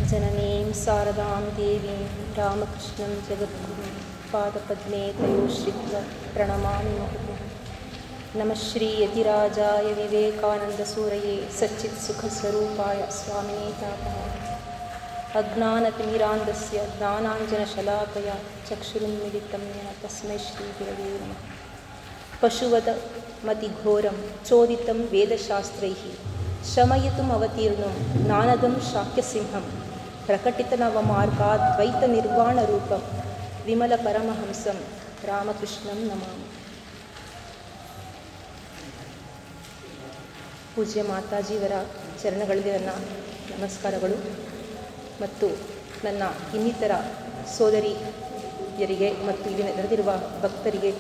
जननीं शारदां देवीं रामकृष्णं जगद्गुरुं पादपद्मे तयोश्रित्वा प्रणमामि मुहुः नमः श्रीयतिराजाय विवेकानन्दसूरये सच्चित्सुखस्वरूपाय स्वामिने तापः अज्ञानतिमिरान्धस्य ज्ञानाञ्जनशलाकया चक्षुरुन्मिलितं येन तस्मै श्रीगुरवे नमः पशुवदमतिघोरं चोदितं वेदशास्त्रैः शमयितुम् अवतीर्णो नानदं शाक्यसिंहं प्रकटितनवमार्गाद्वैतनिर्वाणरूपं विमलपरमहंसं ರಾಮಕೃಷ್ಣಂ ನಮಾಮಿ ಪೂಜ್ಯ ಮಾತಾಜಿಯವರ ಚರಣಗಳಿಗೆ ನನ್ನ ನಮಸ್ಕಾರಗಳು ಮತ್ತು ನನ್ನ ಇನ್ನಿತರ ಸೋದರಿಯರಿಗೆ ಮತ್ತು ಇಲ್ಲಿ ನೆರೆದಿರುವ ಭಕ್ತರಿಗೆ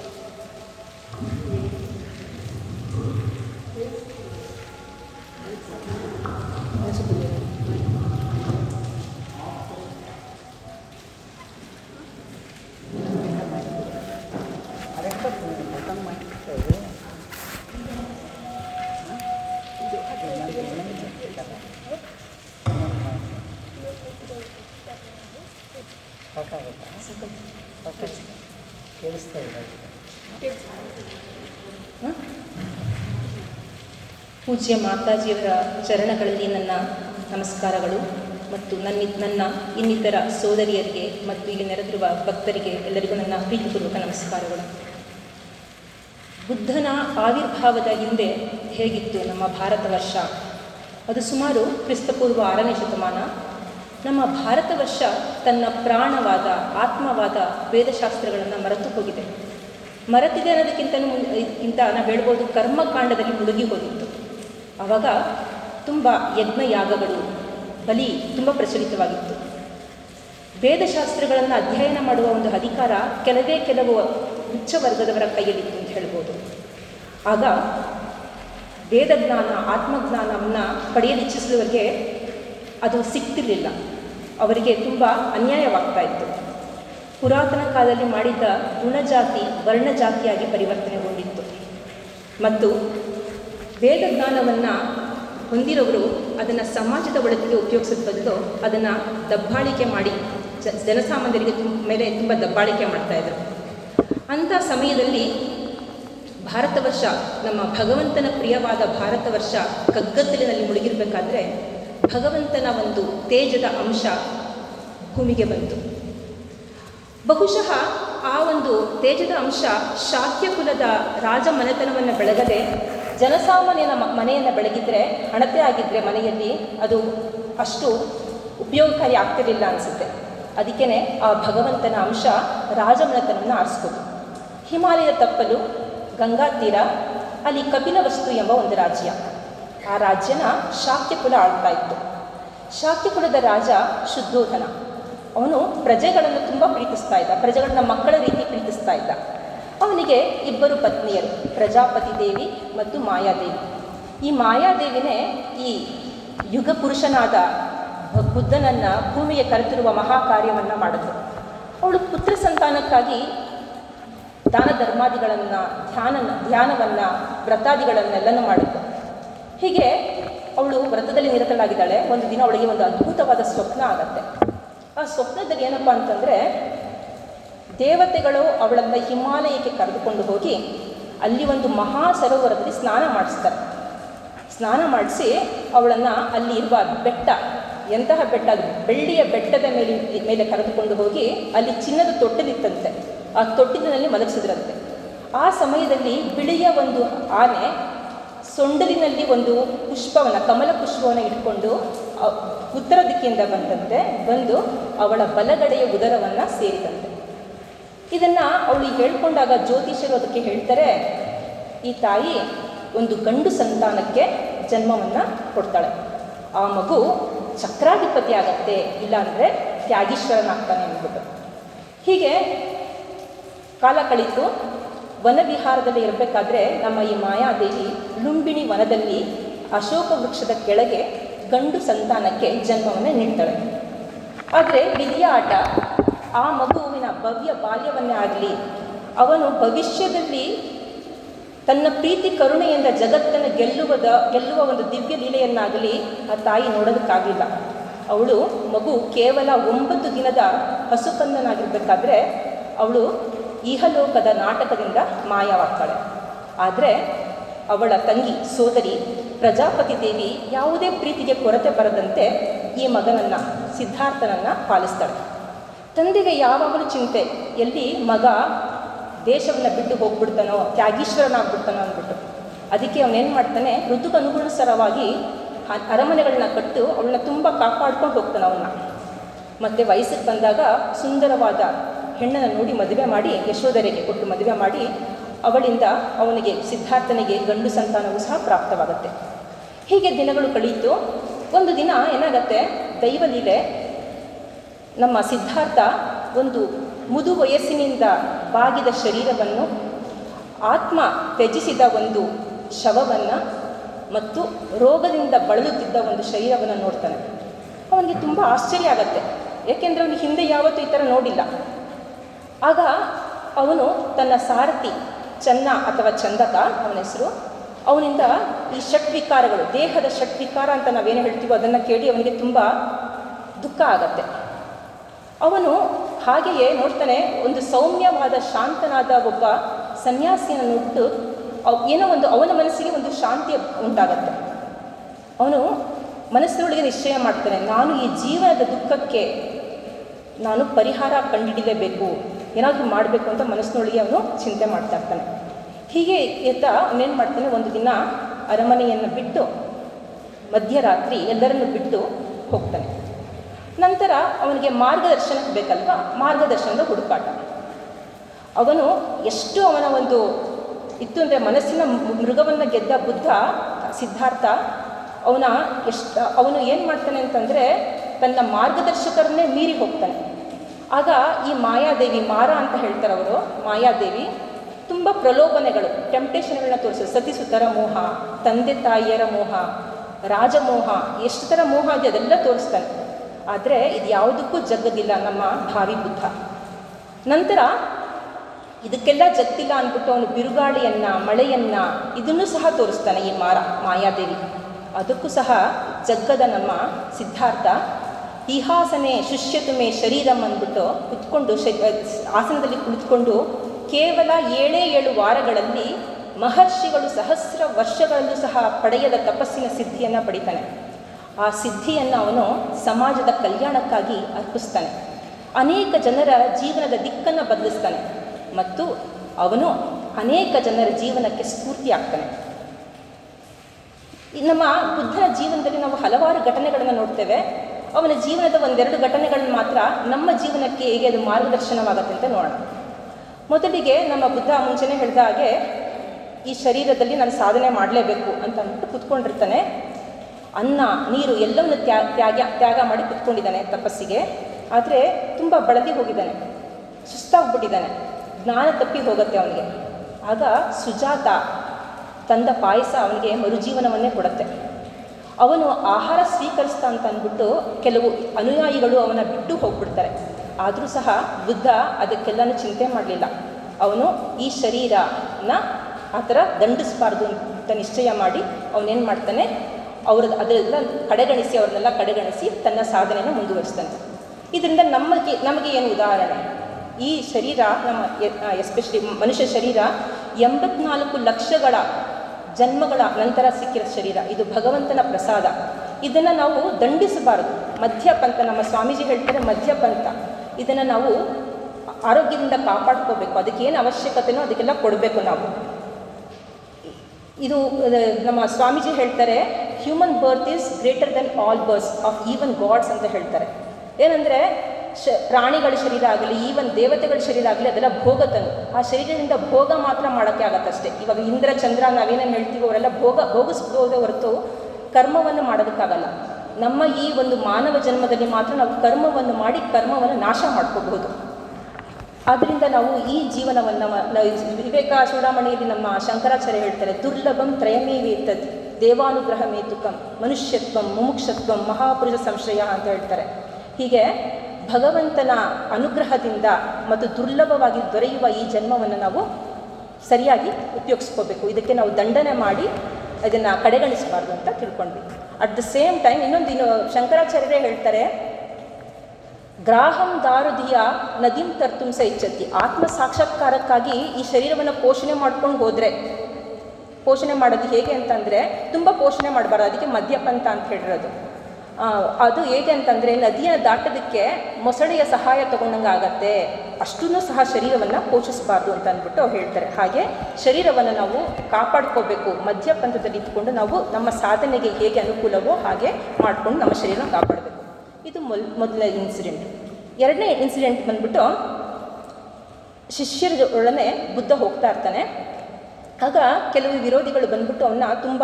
ಕೇಳಿಸ್ತಾ ಇಲ್ಲ ಪೂಜ್ಯ ಮಾತಾಜಿಯವರ ಚರಣಗಳಲ್ಲಿ ನನ್ನ ನಮಸ್ಕಾರಗಳು ಮತ್ತು ನನ್ನ ನನ್ನ ಇನ್ನಿತರ ಸೋದರಿಯರಿಗೆ ಮತ್ತು ಇಲ್ಲಿ ನೆರೆದಿರುವ ಭಕ್ತರಿಗೆ ಎಲ್ಲರಿಗೂ ನನ್ನ ಪ್ರೀತಿಪೂರ್ವಕ ನಮಸ್ಕಾರಗಳು ಬುದ್ಧನ ಆವಿರ್ಭಾವದ ಹಿಂದೆ ಹೇಗಿತ್ತು ನಮ್ಮ ಭಾರತ ವರ್ಷ ಅದು ಸುಮಾರು ಕ್ರಿಸ್ತಪೂರ್ವ ಆರನೇ ಶತಮಾನ ನಮ್ಮ ಭಾರತ ವರ್ಷ ತನ್ನ ಪ್ರಾಣವಾದ ಆತ್ಮವಾದ ವೇದಶಾಸ್ತ್ರಗಳನ್ನು ಮರೆತು ಹೋಗಿದೆ ಮರೆತಿದೆ ಅನ್ನೋದಕ್ಕಿಂತ ಇಂತ ನಾವು ಹೇಳ್ಬೋದು ಕರ್ಮಕಾಂಡದಲ್ಲಿ ಮುಳುಗಿ ಹೋಗಿತ್ತು ಆವಾಗ ತುಂಬ ಯಜ್ಞಯಾಗಗಳು ಬಲಿ ತುಂಬ ಪ್ರಚಲಿತವಾಗಿತ್ತು ವೇದಶಾಸ್ತ್ರಗಳನ್ನು ಅಧ್ಯಯನ ಮಾಡುವ ಒಂದು ಅಧಿಕಾರ ಕೆಲವೇ ಕೆಲವು ಉಚ್ಚ ವರ್ಗದವರ ಕೈಯಲ್ಲಿತ್ತು ಅಂತ ಹೇಳ್ಬೋದು ಆಗ ವೇದಜ್ಞಾನ ಆತ್ಮಜ್ಞಾನವನ್ನು ಪಡೆಯಲು ಇಚ್ಛಿಸಿದವರಿಗೆ ಅದು ಸಿಗ್ತಿರ್ಲಿಲ್ಲ ಅವರಿಗೆ ತುಂಬ ಅನ್ಯಾಯವಾಗ್ತಾ ಇತ್ತು ಪುರಾತನ ಕಾಲದಲ್ಲಿ ಮಾಡಿದ್ದ ಗುಣಜಾತಿ ವರ್ಣಜಾತಿಯಾಗಿ ಪರಿವರ್ತನೆಗೊಂಡಿತ್ತು ಮತ್ತು ವೇದಜ್ಞಾನವನ್ನು ಹೊಂದಿರೋರು ಅದನ್ನು ಸಮಾಜದ ಒಳಗೆ ಉಪಯೋಗಿಸೋದ್ ಬದಲು ಅದನ್ನು ದಬ್ಬಾಳಿಕೆ ಮಾಡಿ ಜ ಜನಸಾಮಾನ್ಯರಿಗೆ ತುಂಬ ಮೇಲೆ ತುಂಬ ದಬ್ಬಾಳಿಕೆ ಮಾಡ್ತಾಯಿದ್ರು ಅಂಥ ಸಮಯದಲ್ಲಿ ಭಾರತ ವರ್ಷ ನಮ್ಮ ಭಗವಂತನ ಪ್ರಿಯವಾದ ಭಾರತ ವರ್ಷ ಕಗ್ಗತ್ತಲಿನಲ್ಲಿ ಮುಳುಗಿರಬೇಕಾದ್ರೆ ಭಗವಂತನ ಒಂದು ತೇಜದ ಅಂಶ ಭೂಮಿಗೆ ಬಂತು ಬಹುಶಃ ಆ ಒಂದು ತೇಜದ ಅಂಶ ಶಾಕ್ಯ ಕುಲದ ರಾಜ ಮನೆತನವನ್ನು ಬೆಳಗದೆ ಜನಸಾಮಾನ್ಯನ ಮನೆಯನ್ನು ಬೆಳಗಿದ್ರೆ ಹಣತೆ ಆಗಿದ್ದರೆ ಮನೆಯಲ್ಲಿ ಅದು ಅಷ್ಟು ಉಪಯೋಗಕಾರಿ ಆಗ್ತಿರಲಿಲ್ಲ ಅನಿಸುತ್ತೆ ಅದಕ್ಕೇ ಆ ಭಗವಂತನ ಅಂಶ ರಾಜಮನೆತನವನ್ನು ಆರಿಸ್ಬೋದು ಹಿಮಾಲಯದ ತಪ್ಪಲು ಗಂಗಾ ತೀರ ಅಲ್ಲಿ ಕಪಿಲವಸ್ತು ಎಂಬ ಒಂದು ರಾಜ್ಯ ಆ ರಾಜ್ಯನ ಶಾಕ್ಯಕುಲ ಆಳ್ತಾ ಇತ್ತು ಶಾಕ್ಯಕುಲದ ರಾಜ ಶುದ್ಧೋಧನ ಅವನು ಪ್ರಜೆಗಳನ್ನು ತುಂಬ ಪ್ರೀತಿಸ್ತಾ ಇದ್ದ ಪ್ರಜೆಗಳನ್ನ ಮಕ್ಕಳ ರೀತಿ ಪ್ರೀತಿಸ್ತಾ ಇದ್ದ ಅವನಿಗೆ ಇಬ್ಬರು ಪತ್ನಿಯರು ಪ್ರಜಾಪತಿ ದೇವಿ ಮತ್ತು ಮಾಯಾದೇವಿ ಈ ಮಾಯಾದೇವಿನೇ ಈ ಯುಗ ಪುರುಷನಾದ ಬುದ್ಧನನ್ನು ಭೂಮಿಗೆ ಕರೆತಿರುವ ಮಹಾ ಕಾರ್ಯವನ್ನು ಮಾಡಿದ್ರು ಅವಳು ಪುತ್ರ ಸಂತಾನಕ್ಕಾಗಿ ದಾನ ಧರ್ಮಾದಿಗಳನ್ನು ಧ್ಯಾನ ಧ್ಯಾನವನ್ನು ವ್ರತಾದಿಗಳನ್ನೆಲ್ಲನೂ ಮಾಡಿದ್ರು ಹೀಗೆ ಅವಳು ವ್ರತದಲ್ಲಿ ನಿರತಳಾಗಿದ್ದಾಳೆ ಒಂದು ದಿನ ಅವಳಿಗೆ ಒಂದು ಅದ್ಭುತವಾದ ಸ್ವಪ್ನ ಆಗತ್ತೆ ಆ ಸ್ವಪ್ನದಲ್ಲಿ ಏನಪ್ಪ ಅಂತಂದರೆ ದೇವತೆಗಳು ಅವಳನ್ನು ಹಿಮಾಲಯಕ್ಕೆ ಕರೆದುಕೊಂಡು ಹೋಗಿ ಅಲ್ಲಿ ಒಂದು ಮಹಾ ಸರೋವರದಲ್ಲಿ ಸ್ನಾನ ಮಾಡಿಸ್ತಾರೆ ಸ್ನಾನ ಮಾಡಿಸಿ ಅವಳನ್ನು ಅಲ್ಲಿ ಇರುವ ಬೆಟ್ಟ ಎಂತಹ ಬೆಟ್ಟ ಅದು ಬೆಳ್ಳಿಯ ಬೆಟ್ಟದ ಮೇಲೆ ಮೇಲೆ ಕರೆದುಕೊಂಡು ಹೋಗಿ ಅಲ್ಲಿ ಚಿನ್ನದ ತೊಟ್ಟಲಿತ್ತಂತೆ ಆ ತೊಟ್ಟಿಲಿನಲ್ಲಿ ಮಲಗಿಸಿದ್ರಂತೆ ಆ ಸಮಯದಲ್ಲಿ ಬಿಳಿಯ ಒಂದು ಆನೆ ಸೊಂಡಲಿನಲ್ಲಿ ಒಂದು ಪುಷ್ಪವನ್ನು ಕಮಲ ಪುಷ್ಪವನ್ನು ಇಟ್ಕೊಂಡು ಉತ್ತರ ದಿಕ್ಕಿಂದ ಬಂದಂತೆ ಬಂದು ಅವಳ ಬಲಗಡೆಯ ಉದರವನ್ನು ಸೇರಿದಂತೆ ಇದನ್ನು ಅವಳು ಹೇಳ್ಕೊಂಡಾಗ ಜ್ಯೋತಿಷರು ಅದಕ್ಕೆ ಹೇಳ್ತಾರೆ ಈ ತಾಯಿ ಒಂದು ಗಂಡು ಸಂತಾನಕ್ಕೆ ಜನ್ಮವನ್ನು ಕೊಡ್ತಾಳೆ ಆ ಮಗು ಚಕ್ರಾಧಿಪತಿ ಆಗತ್ತೆ ಇಲ್ಲಾಂದರೆ ತ್ಯಾಗೀಶ್ವರನಾಗ್ತಾನೆ ಅಂದ್ಬಿಟ್ಟು ಹೀಗೆ ಕಾಲ ಕಳೀತು ವನವಿಹಾರದಲ್ಲಿ ಇರಬೇಕಾದ್ರೆ ನಮ್ಮ ಈ ಮಾಯಾದೇವಿ ಲುಂಬಿಣಿ ವನದಲ್ಲಿ ಅಶೋಕ ವೃಕ್ಷದ ಕೆಳಗೆ ಗಂಡು ಸಂತಾನಕ್ಕೆ ಜನ್ಮವನ್ನು ನೀಡ್ತಾಳೆ ಆದರೆ ವಿಧಿಯ ಆಟ ಆ ಮಗುವಿನ ಭವ್ಯ ಬಾಲ್ಯವನ್ನೇ ಆಗಲಿ ಅವನು ಭವಿಷ್ಯದಲ್ಲಿ ತನ್ನ ಪ್ರೀತಿ ಕರುಣೆಯಿಂದ ಜಗತ್ತನ್ನು ಗೆಲ್ಲುವುದ ಗೆಲ್ಲುವ ಒಂದು ದಿವ್ಯ ಲೀಲೆಯನ್ನಾಗಲಿ ಆ ತಾಯಿ ನೋಡೋದಕ್ಕಾಗಲಿಲ್ಲ ಅವಳು ಮಗು ಕೇವಲ ಒಂಬತ್ತು ದಿನದ ಹಸುಕಂದನಾಗಿರ್ಬೇಕಾದ್ರೆ ಅವಳು ಇಹಲೋಕದ ನಾಟಕದಿಂದ ಮಾಯವಾಗ್ತಾಳೆ ಆದರೆ ಅವಳ ತಂಗಿ ಸೋದರಿ ಪ್ರಜಾಪತಿ ದೇವಿ ಯಾವುದೇ ಪ್ರೀತಿಗೆ ಕೊರತೆ ಬರದಂತೆ ಈ ಮಗನನ್ನು ಸಿದ್ಧಾರ್ಥನನ್ನು ಪಾಲಿಸ್ತಾಳೆ ತಂದೆಗೆ ಯಾವಾಗಲೂ ಚಿಂತೆ ಎಲ್ಲಿ ಮಗ ದೇಶವನ್ನು ಬಿಟ್ಟು ಹೋಗ್ಬಿಡ್ತಾನೋ ತ್ಯಾಗೀಶ್ವರನಾಗ್ಬಿಡ್ತಾನೋ ಅಂದ್ಬಿಟ್ಟು ಅದಕ್ಕೆ ಅವನೇನು ಮಾಡ್ತಾನೆ ಋತುಗನುಗುಣಸರವಾಗಿ ಆ- ಅರಮನೆಗಳನ್ನ ಕಟ್ಟು ಅವಳನ್ನ ತುಂಬ ಕಾಪಾಡ್ಕೊಂಡು ಹೋಗ್ತಾನೆ ಅವನ್ನ ಮತ್ತು ವಯಸ್ಸಿಗೆ ಬಂದಾಗ ಸುಂದರವಾದ ಹೆಣ್ಣನ್ನು ನೋಡಿ ಮದುವೆ ಮಾಡಿ ಯಶೋಧರೆಗೆ ಕೊಟ್ಟು ಮದುವೆ ಮಾಡಿ ಅವಳಿಂದ ಅವನಿಗೆ ಸಿದ್ಧಾರ್ಥನಿಗೆ ಗಂಡು ಸಂತಾನವೂ ಸಹ ಪ್ರಾಪ್ತವಾಗುತ್ತೆ ಹೀಗೆ ದಿನಗಳು ಕಳೆಯಿತು ಒಂದು ದಿನ ಏನಾಗತ್ತೆ ದೈವಲೀಲೆ ನಮ್ಮ ಸಿದ್ಧಾರ್ಥ ಒಂದು ಮುದು ವಯಸ್ಸಿನಿಂದ ಬಾಗಿದ ಶರೀರವನ್ನು ಆತ್ಮ ತ್ಯಜಿಸಿದ ಒಂದು ಶವವನ್ನು ಮತ್ತು ರೋಗದಿಂದ ಬಳಲುತ್ತಿದ್ದ ಒಂದು ಶರೀರವನ್ನು ನೋಡ್ತಾನೆ ಅವನಿಗೆ ತುಂಬ ಆಶ್ಚರ್ಯ ಆಗತ್ತೆ ಏಕೆಂದರೆ ಅವನಿಗೆ ಹಿಂದೆ ಯಾವತ್ತೂ ಈ ಥರ ನೋಡಿಲ್ಲ ಆಗ ಅವನು ತನ್ನ ಸಾರಥಿ ಚನ್ನ ಅಥವಾ ಚಂದಕ ಅವನ ಹೆಸರು ಅವನಿಂದ ಈ ಷಟ್ವಿಕಾರಗಳು ದೇಹದ ಷಟ್ವಿಕಾರ ಅಂತ ನಾವೇನು ಹೇಳ್ತೀವೋ ಅದನ್ನು ಕೇಳಿ ಅವನಿಗೆ ತುಂಬ ದುಃಖ ಆಗತ್ತೆ ಅವನು ಹಾಗೆಯೇ ನೋಡ್ತಾನೆ ಒಂದು ಸೌಮ್ಯವಾದ ಶಾಂತನಾದ ಒಬ್ಬ ಸನ್ಯಾಸಿಯನ್ನು ನೋಡಿಬಿಟ್ಟು ಅವ್- ಏನೋ ಒಂದು ಅವನ ಮನಸ್ಸಿಗೆ ಒಂದು ಶಾಂತಿ ಉಂಟಾಗತ್ತೆ ಅವನು ಮನಸ್ಸಿನೊಳಗೆ ನಿಶ್ಚಯ ಮಾಡ್ತಾನೆ ನಾನು ಈ ಜೀವನದ ದುಃಖಕ್ಕೆ ನಾನು ಪರಿಹಾರ ಕಂಡುಹಿಡಿಲೇಬೇಕು ಏನಾದರೂ ಮಾಡಬೇಕು ಅಂತ ಮನಸ್ಸಿನೊಳಗೆ ಅವನು ಚಿಂತೆ ಮಾಡ್ತಾ ಇರ್ತಾನೆ ಹೀಗೆ ಎತ್ತ ಅವನೇನು ಮಾಡ್ತಾನೆ ಒಂದು ದಿನ ಅರಮನೆಯನ್ನು ಬಿಟ್ಟು ಮಧ್ಯರಾತ್ರಿ ಎಲ್ಲರನ್ನು ಬಿಟ್ಟು ಹೋಗ್ತಾನೆ ನಂತರ ಅವನಿಗೆ ಮಾರ್ಗದರ್ಶನಕ್ಕೆ ಬೇಕಲ್ವಾ ಮಾರ್ಗದರ್ಶನದ ಹುಡುಕಾಟ ಅವನು ಎಷ್ಟು ಅವನ ಒಂದು ಇತ್ತು ಅಂದರೆ ಮನಸ್ಸಿನ ಮೃಗವನ್ನು ಗೆದ್ದ ಬುದ್ಧ ಸಿದ್ಧಾರ್ಥ ಅವನ ಎಷ್ಟು ಅವನು ಏನು ಮಾಡ್ತಾನೆ ಅಂತಂದರೆ ತನ್ನ ಮಾರ್ಗದರ್ಶಕರನ್ನೇ ಮೀರಿ ಹೋಗ್ತಾನೆ ಆಗ ಈ ಮಾಯಾದೇವಿ ಮಾರ ಅಂತ ಹೇಳ್ತಾರೆ ಅವರು ಮಾಯಾದೇವಿ ತುಂಬ ಪ್ರಲೋಭನೆಗಳು ಟೆಂಪ್ಟೇಷನ್ಗಳನ್ನ ತೋರಿಸೋದು ಸತಿಸುತರ ಮೋಹ ತಂದೆ ತಾಯಿಯರ ಮೋಹ ರಾಜಮೋಹ ಎಷ್ಟು ಥರ ಮೋಹ ಇದೆ ಅದೆಲ್ಲ ತೋರಿಸ್ತಾನೆ ಆದರೆ ಇದು ಯಾವುದಕ್ಕೂ ಜಗ್ಗದಿಲ್ಲ ನಮ್ಮ ಭಾವಿ ಬುದ್ಧ ನಂತರ ಇದಕ್ಕೆಲ್ಲ ಜಗ್ತಿಲ್ಲ ಅಂದ್ಬಿಟ್ಟು ಅವನು ಬಿರುಗಾಳಿಯನ್ನ ಮಳೆಯನ್ನ ಇದನ್ನು ಸಹ ತೋರಿಸ್ತಾನೆ ಈ ಮಾರ ಮಾಯಾದೇವಿ ಅದಕ್ಕೂ ಸಹ ಜಗ್ಗದ ನಮ್ಮ ಸಿದ್ಧಾರ್ಥ ಇಹಾಸನೆ ಶುಷ್ಯತುಮೆ ಶರೀರಂ ಅಂದ್ಬಿಟ್ಟು ಕುತ್ಕೊಂಡು ಶ ಆಸನದಲ್ಲಿ ಕುಳಿತುಕೊಂಡು ಕೇವಲ ಏಳೇ ಏಳು ವಾರಗಳಲ್ಲಿ ಮಹರ್ಷಿಗಳು ಸಹಸ್ರ ವರ್ಷಗಳಲ್ಲೂ ಸಹ ಪಡೆಯದ ತಪಸ್ಸಿನ ಸಿದ್ಧಿಯನ್ನು ಪಡಿತಾನೆ ಆ ಸಿದ್ಧಿಯನ್ನು ಅವನು ಸಮಾಜದ ಕಲ್ಯಾಣಕ್ಕಾಗಿ ಅರ್ಪಿಸ್ತಾನೆ ಅನೇಕ ಜನರ ಜೀವನದ ದಿಕ್ಕನ್ನು ಬದಲಿಸ್ತಾನೆ ಮತ್ತು ಅವನು ಅನೇಕ ಜನರ ಜೀವನಕ್ಕೆ ಸ್ಫೂರ್ತಿ ಆಗ್ತಾನೆ ಈ ನಮ್ಮ ಬುದ್ಧನ ಜೀವನದಲ್ಲಿ ನಾವು ಹಲವಾರು ಘಟನೆಗಳನ್ನು ನೋಡ್ತೇವೆ ಅವನ ಜೀವನದ ಒಂದೆರಡು ಘಟನೆಗಳನ್ನ ಮಾತ್ರ ನಮ್ಮ ಜೀವನಕ್ಕೆ ಹೇಗೆ ಅದು ಮಾರ್ಗದರ್ಶನವಾಗುತ್ತೆ ಅಂತ ನೋಡೋಣ ಮೊದಲಿಗೆ ನಮ್ಮ ಬುದ್ಧ ಮುಂಚೆನೇ ಹೇಳಿದ ಹಾಗೆ ಈ ಶರೀರದಲ್ಲಿ ನಾನು ಸಾಧನೆ ಮಾಡಲೇಬೇಕು ಅಂತ ಅಂದ್ಬಿಟ್ಟು ಕುತ್ಕೊಂಡಿರ್ತಾನೆ ಅನ್ನ ನೀರು ಎಲ್ಲವನ್ನು ತ್ಯಾಗ ತ್ಯಾಗ ತ್ಯಾಗ ಮಾಡಿ ಕುತ್ಕೊಂಡಿದ್ದಾನೆ ತಪಸ್ಸಿಗೆ ಆದರೆ ತುಂಬ ಬಳಲಿ ಹೋಗಿದ್ದಾನೆ ಸುಸ್ತಾಗ್ಬಿಟ್ಟಿದ್ದಾನೆ ಜ್ಞಾನ ತಪ್ಪಿ ಹೋಗುತ್ತೆ ಅವನಿಗೆ ಆಗ ಸುಜಾತ ತಂದ ಪಾಯಸ ಅವನಿಗೆ ಮರುಜೀವನವನ್ನೇ ಕೊಡುತ್ತೆ ಅವನು ಆಹಾರ ಸ್ವೀಕರಿಸ್ತಾ ಅಂತ ಅಂದ್ಬಿಟ್ಟು ಕೆಲವು ಅನುಯಾಯಿಗಳು ಅವನ ಬಿಟ್ಟು ಹೋಗ್ಬಿಡ್ತಾರೆ ಆದರೂ ಸಹ ಬುದ್ಧ ಅದಕ್ಕೆಲ್ಲನೂ ಚಿಂತೆ ಮಾಡಲಿಲ್ಲ ಅವನು ಈ ಶರೀರನ ಆ ಥರ ದಂಡಿಸಬಾರ್ದು ಅಂತ ನಿಶ್ಚಯ ಮಾಡಿ ಅವನೇನು ಮಾಡ್ತಾನೆ ಅವ್ರ ಅದರೆಲ್ಲ ಕಡೆಗಣಿಸಿ ಅವ್ರನ್ನೆಲ್ಲ ಕಡೆಗಣಿಸಿ ತನ್ನ ಸಾಧನೆಯನ್ನು ಮುಂದುವರಿಸ್ತಾನೆ ಇದರಿಂದ ನಮಗೆ ನಮಗೆ ಏನು ಉದಾಹರಣೆ ಈ ಶರೀರ ನಮ್ಮ ಎಸ್ಪೆಷಲಿ ಮನುಷ್ಯ ಶರೀರ ಎಂಬತ್ನಾಲ್ಕು ಲಕ್ಷಗಳ ಜನ್ಮಗಳ ನಂತರ ಸಿಕ್ಕಿರೋ ಶರೀರ ಇದು ಭಗವಂತನ ಪ್ರಸಾದ ಇದನ್ನು ನಾವು ದಂಡಿಸಬಾರದು ಮಧ್ಯಪಂಥ ನಮ್ಮ ಸ್ವಾಮೀಜಿ ಹೇಳ್ತಾರೆ ಮಧ್ಯಪಂಥ ಇದನ್ನು ನಾವು ಆರೋಗ್ಯದಿಂದ ಕಾಪಾಡ್ಕೋಬೇಕು ಅದಕ್ಕೇನು ಅವಶ್ಯಕತೆನೋ ಅದಕ್ಕೆಲ್ಲ ಕೊಡಬೇಕು ನಾವು ಇದು ಅಹ್, ನಮ್ಮ ಸ್ವಾಮೀಜಿ ಹೇಳ್ತಾರೆ human birth is greater than all births of even gods ಅಂತ ಹೇಳ್ತಾರೆ ಏನಂದರೆ ಶ ಪ್ರಾಣಿಗಳ ಶರೀರ ಆಗಲಿ ಈವನ್ ದೇವತೆಗಳ ಶರೀರ ಆಗಲಿ ಅದೆಲ್ಲ ಭೋಗತನು ಆ ಶರೀರದಿಂದ ಭೋಗ ಮಾತ್ರ ಮಾಡೋಕ್ಕೆ ಆಗತ್ತಷ್ಟೇ ಇವಾಗ ಇಂದ್ರ ಚಂದ್ರ ನಾವೇನೇನು ಹೇಳ್ತೀವೋ ಅವರೆಲ್ಲ ಭೋಗ ಭೋಗಿಸ್ಬೋದೇ ಹೊರತು ಕರ್ಮವನ್ನು ಮಾಡೋದಕ್ಕಾಗಲ್ಲ ನಮ್ಮ ಈ ಒಂದು ಮಾನವ ಜನ್ಮದಲ್ಲಿ ಮಾತ್ರ ನಾವು ಕರ್ಮವನ್ನು ಮಾಡಿ ಕರ್ಮವನ್ನು ನಾಶ ಮಾಡ್ಕೋಬಹುದು ಆದ್ದರಿಂದ ನಾವು ಈ ಜೀವನವನ್ನು ನಾವು ವಿವೇಕ ಚೂಡಾಮಣಿಯಲ್ಲಿ ನಮ್ಮ ಶಂಕರಾಚಾರ್ಯ ಹೇಳ್ತಾರೆ ದುರ್ಲಭಂ ತ್ರಯಮೇವೇತದ್ ದೇವಾನುಗ್ರಹ ಮೇತುಕಂ ಮನುಷ್ಯತ್ವಂ ಮುಮುಕ್ಷತ್ವಂ ಮಹಾಪುರುಷ ಸಂಶಯ ಅಂತ ಹೇಳ್ತಾರೆ ಹೀಗೆ ಭಗವಂತನ ಅನುಗ್ರಹದಿಂದ ಮತ್ತು ದುರ್ಲಭವಾಗಿ ದೊರೆಯುವ ಈ ಜನ್ಮವನ್ನು ನಾವು ಸರಿಯಾಗಿ ಉಪಯೋಗಿಸ್ಕೋಬೇಕು ಇದಕ್ಕೆ ನಾವು ದಂಡನೆ ಮಾಡಿ ಅದನ್ನು ಕಡೆಗಣಿಸಬಾರ್ದು ಅಂತ ತಿಳ್ಕೊಂಡ್ವಿ ಅಟ್ ದ ಸೇಮ್ ಟೈಮ್ ಇನ್ನೊಂದು ಇನ್ನು ಶಂಕರಾಚಾರ್ಯರೇ ಹೇಳ್ತಾರೆ ಗ್ರಾಹಂ ದಾರುಧಿಯ ನದಿಂ ತರ್ತುಂ ಸ ಇಚ್ಛತಿ ಆತ್ಮ ಸಾಕ್ಷಾತ್ಕಾರಕ್ಕಾಗಿ ಈ ಶರೀರವನ್ನು ಪೋಷಣೆ ಮಾಡ್ಕೊಂಡು ಹೋದರೆ ಪೋಷಣೆ ಮಾಡೋದು ಹೇಗೆ ಅಂತಂದರೆ ತುಂಬ ಪೋಷಣೆ ಮಾಡಬಾರ್ದು ಅದಕ್ಕೆ ಮದ್ಯಪಂಥ ಅಂತ ಹೇಳಿರೋದು ಆ, ಅದು ಹೇಗೆ ಅಂತಂದರೆ ನದಿಯ ದಾಟೋದಕ್ಕೆ ಮೊಸಳೆಯ ಸಹಾಯ ತಗೊಂಡಂಗೆ ಆಗತ್ತೆ ಅಷ್ಟೂ ಸಹ ಶರೀರವನ್ನು ಪೋಷಿಸಬಾರ್ದು ಅಂತ ಅಂದ್ಬಿಟ್ಟು ಅವ್ರು ಹೇಳ್ತಾರೆ ಹಾಗೆ ಶರೀರವನ್ನು ನಾವು ಕಾಪಾಡ್ಕೋಬೇಕು ಮಧ್ಯಪಂಥದಲ್ಲಿ ಇದ್ಕೊಂಡು ನಾವು ನಮ್ಮ ಸಾಧನೆಗೆ ಹೇಗೆ ಅನುಕೂಲವೋ ಹಾಗೆ ಮಾಡಿಕೊಂಡು ನಮ್ಮ ಶರೀರನ ಕಾಪಾಡಬೇಕು ಇದು ಮೊಲ್ ಮೊದಲನೇ ಇನ್ಸಿಡೆಂಟ್ ಎರಡನೇ ಇನ್ಸಿಡೆಂಟ್ ಬಂದ್ಬಿಟ್ಟು ಶಿಷ್ಯರ ಒಡನೆ ಬುದ್ಧ ಹೋಗ್ತಾ ಇರ್ತಾನೆ ಆಗ ಕೆಲವು ವಿರೋಧಿಗಳು ಬಂದ್ಬಿಟ್ಟು ಅವನ್ನ ತುಂಬ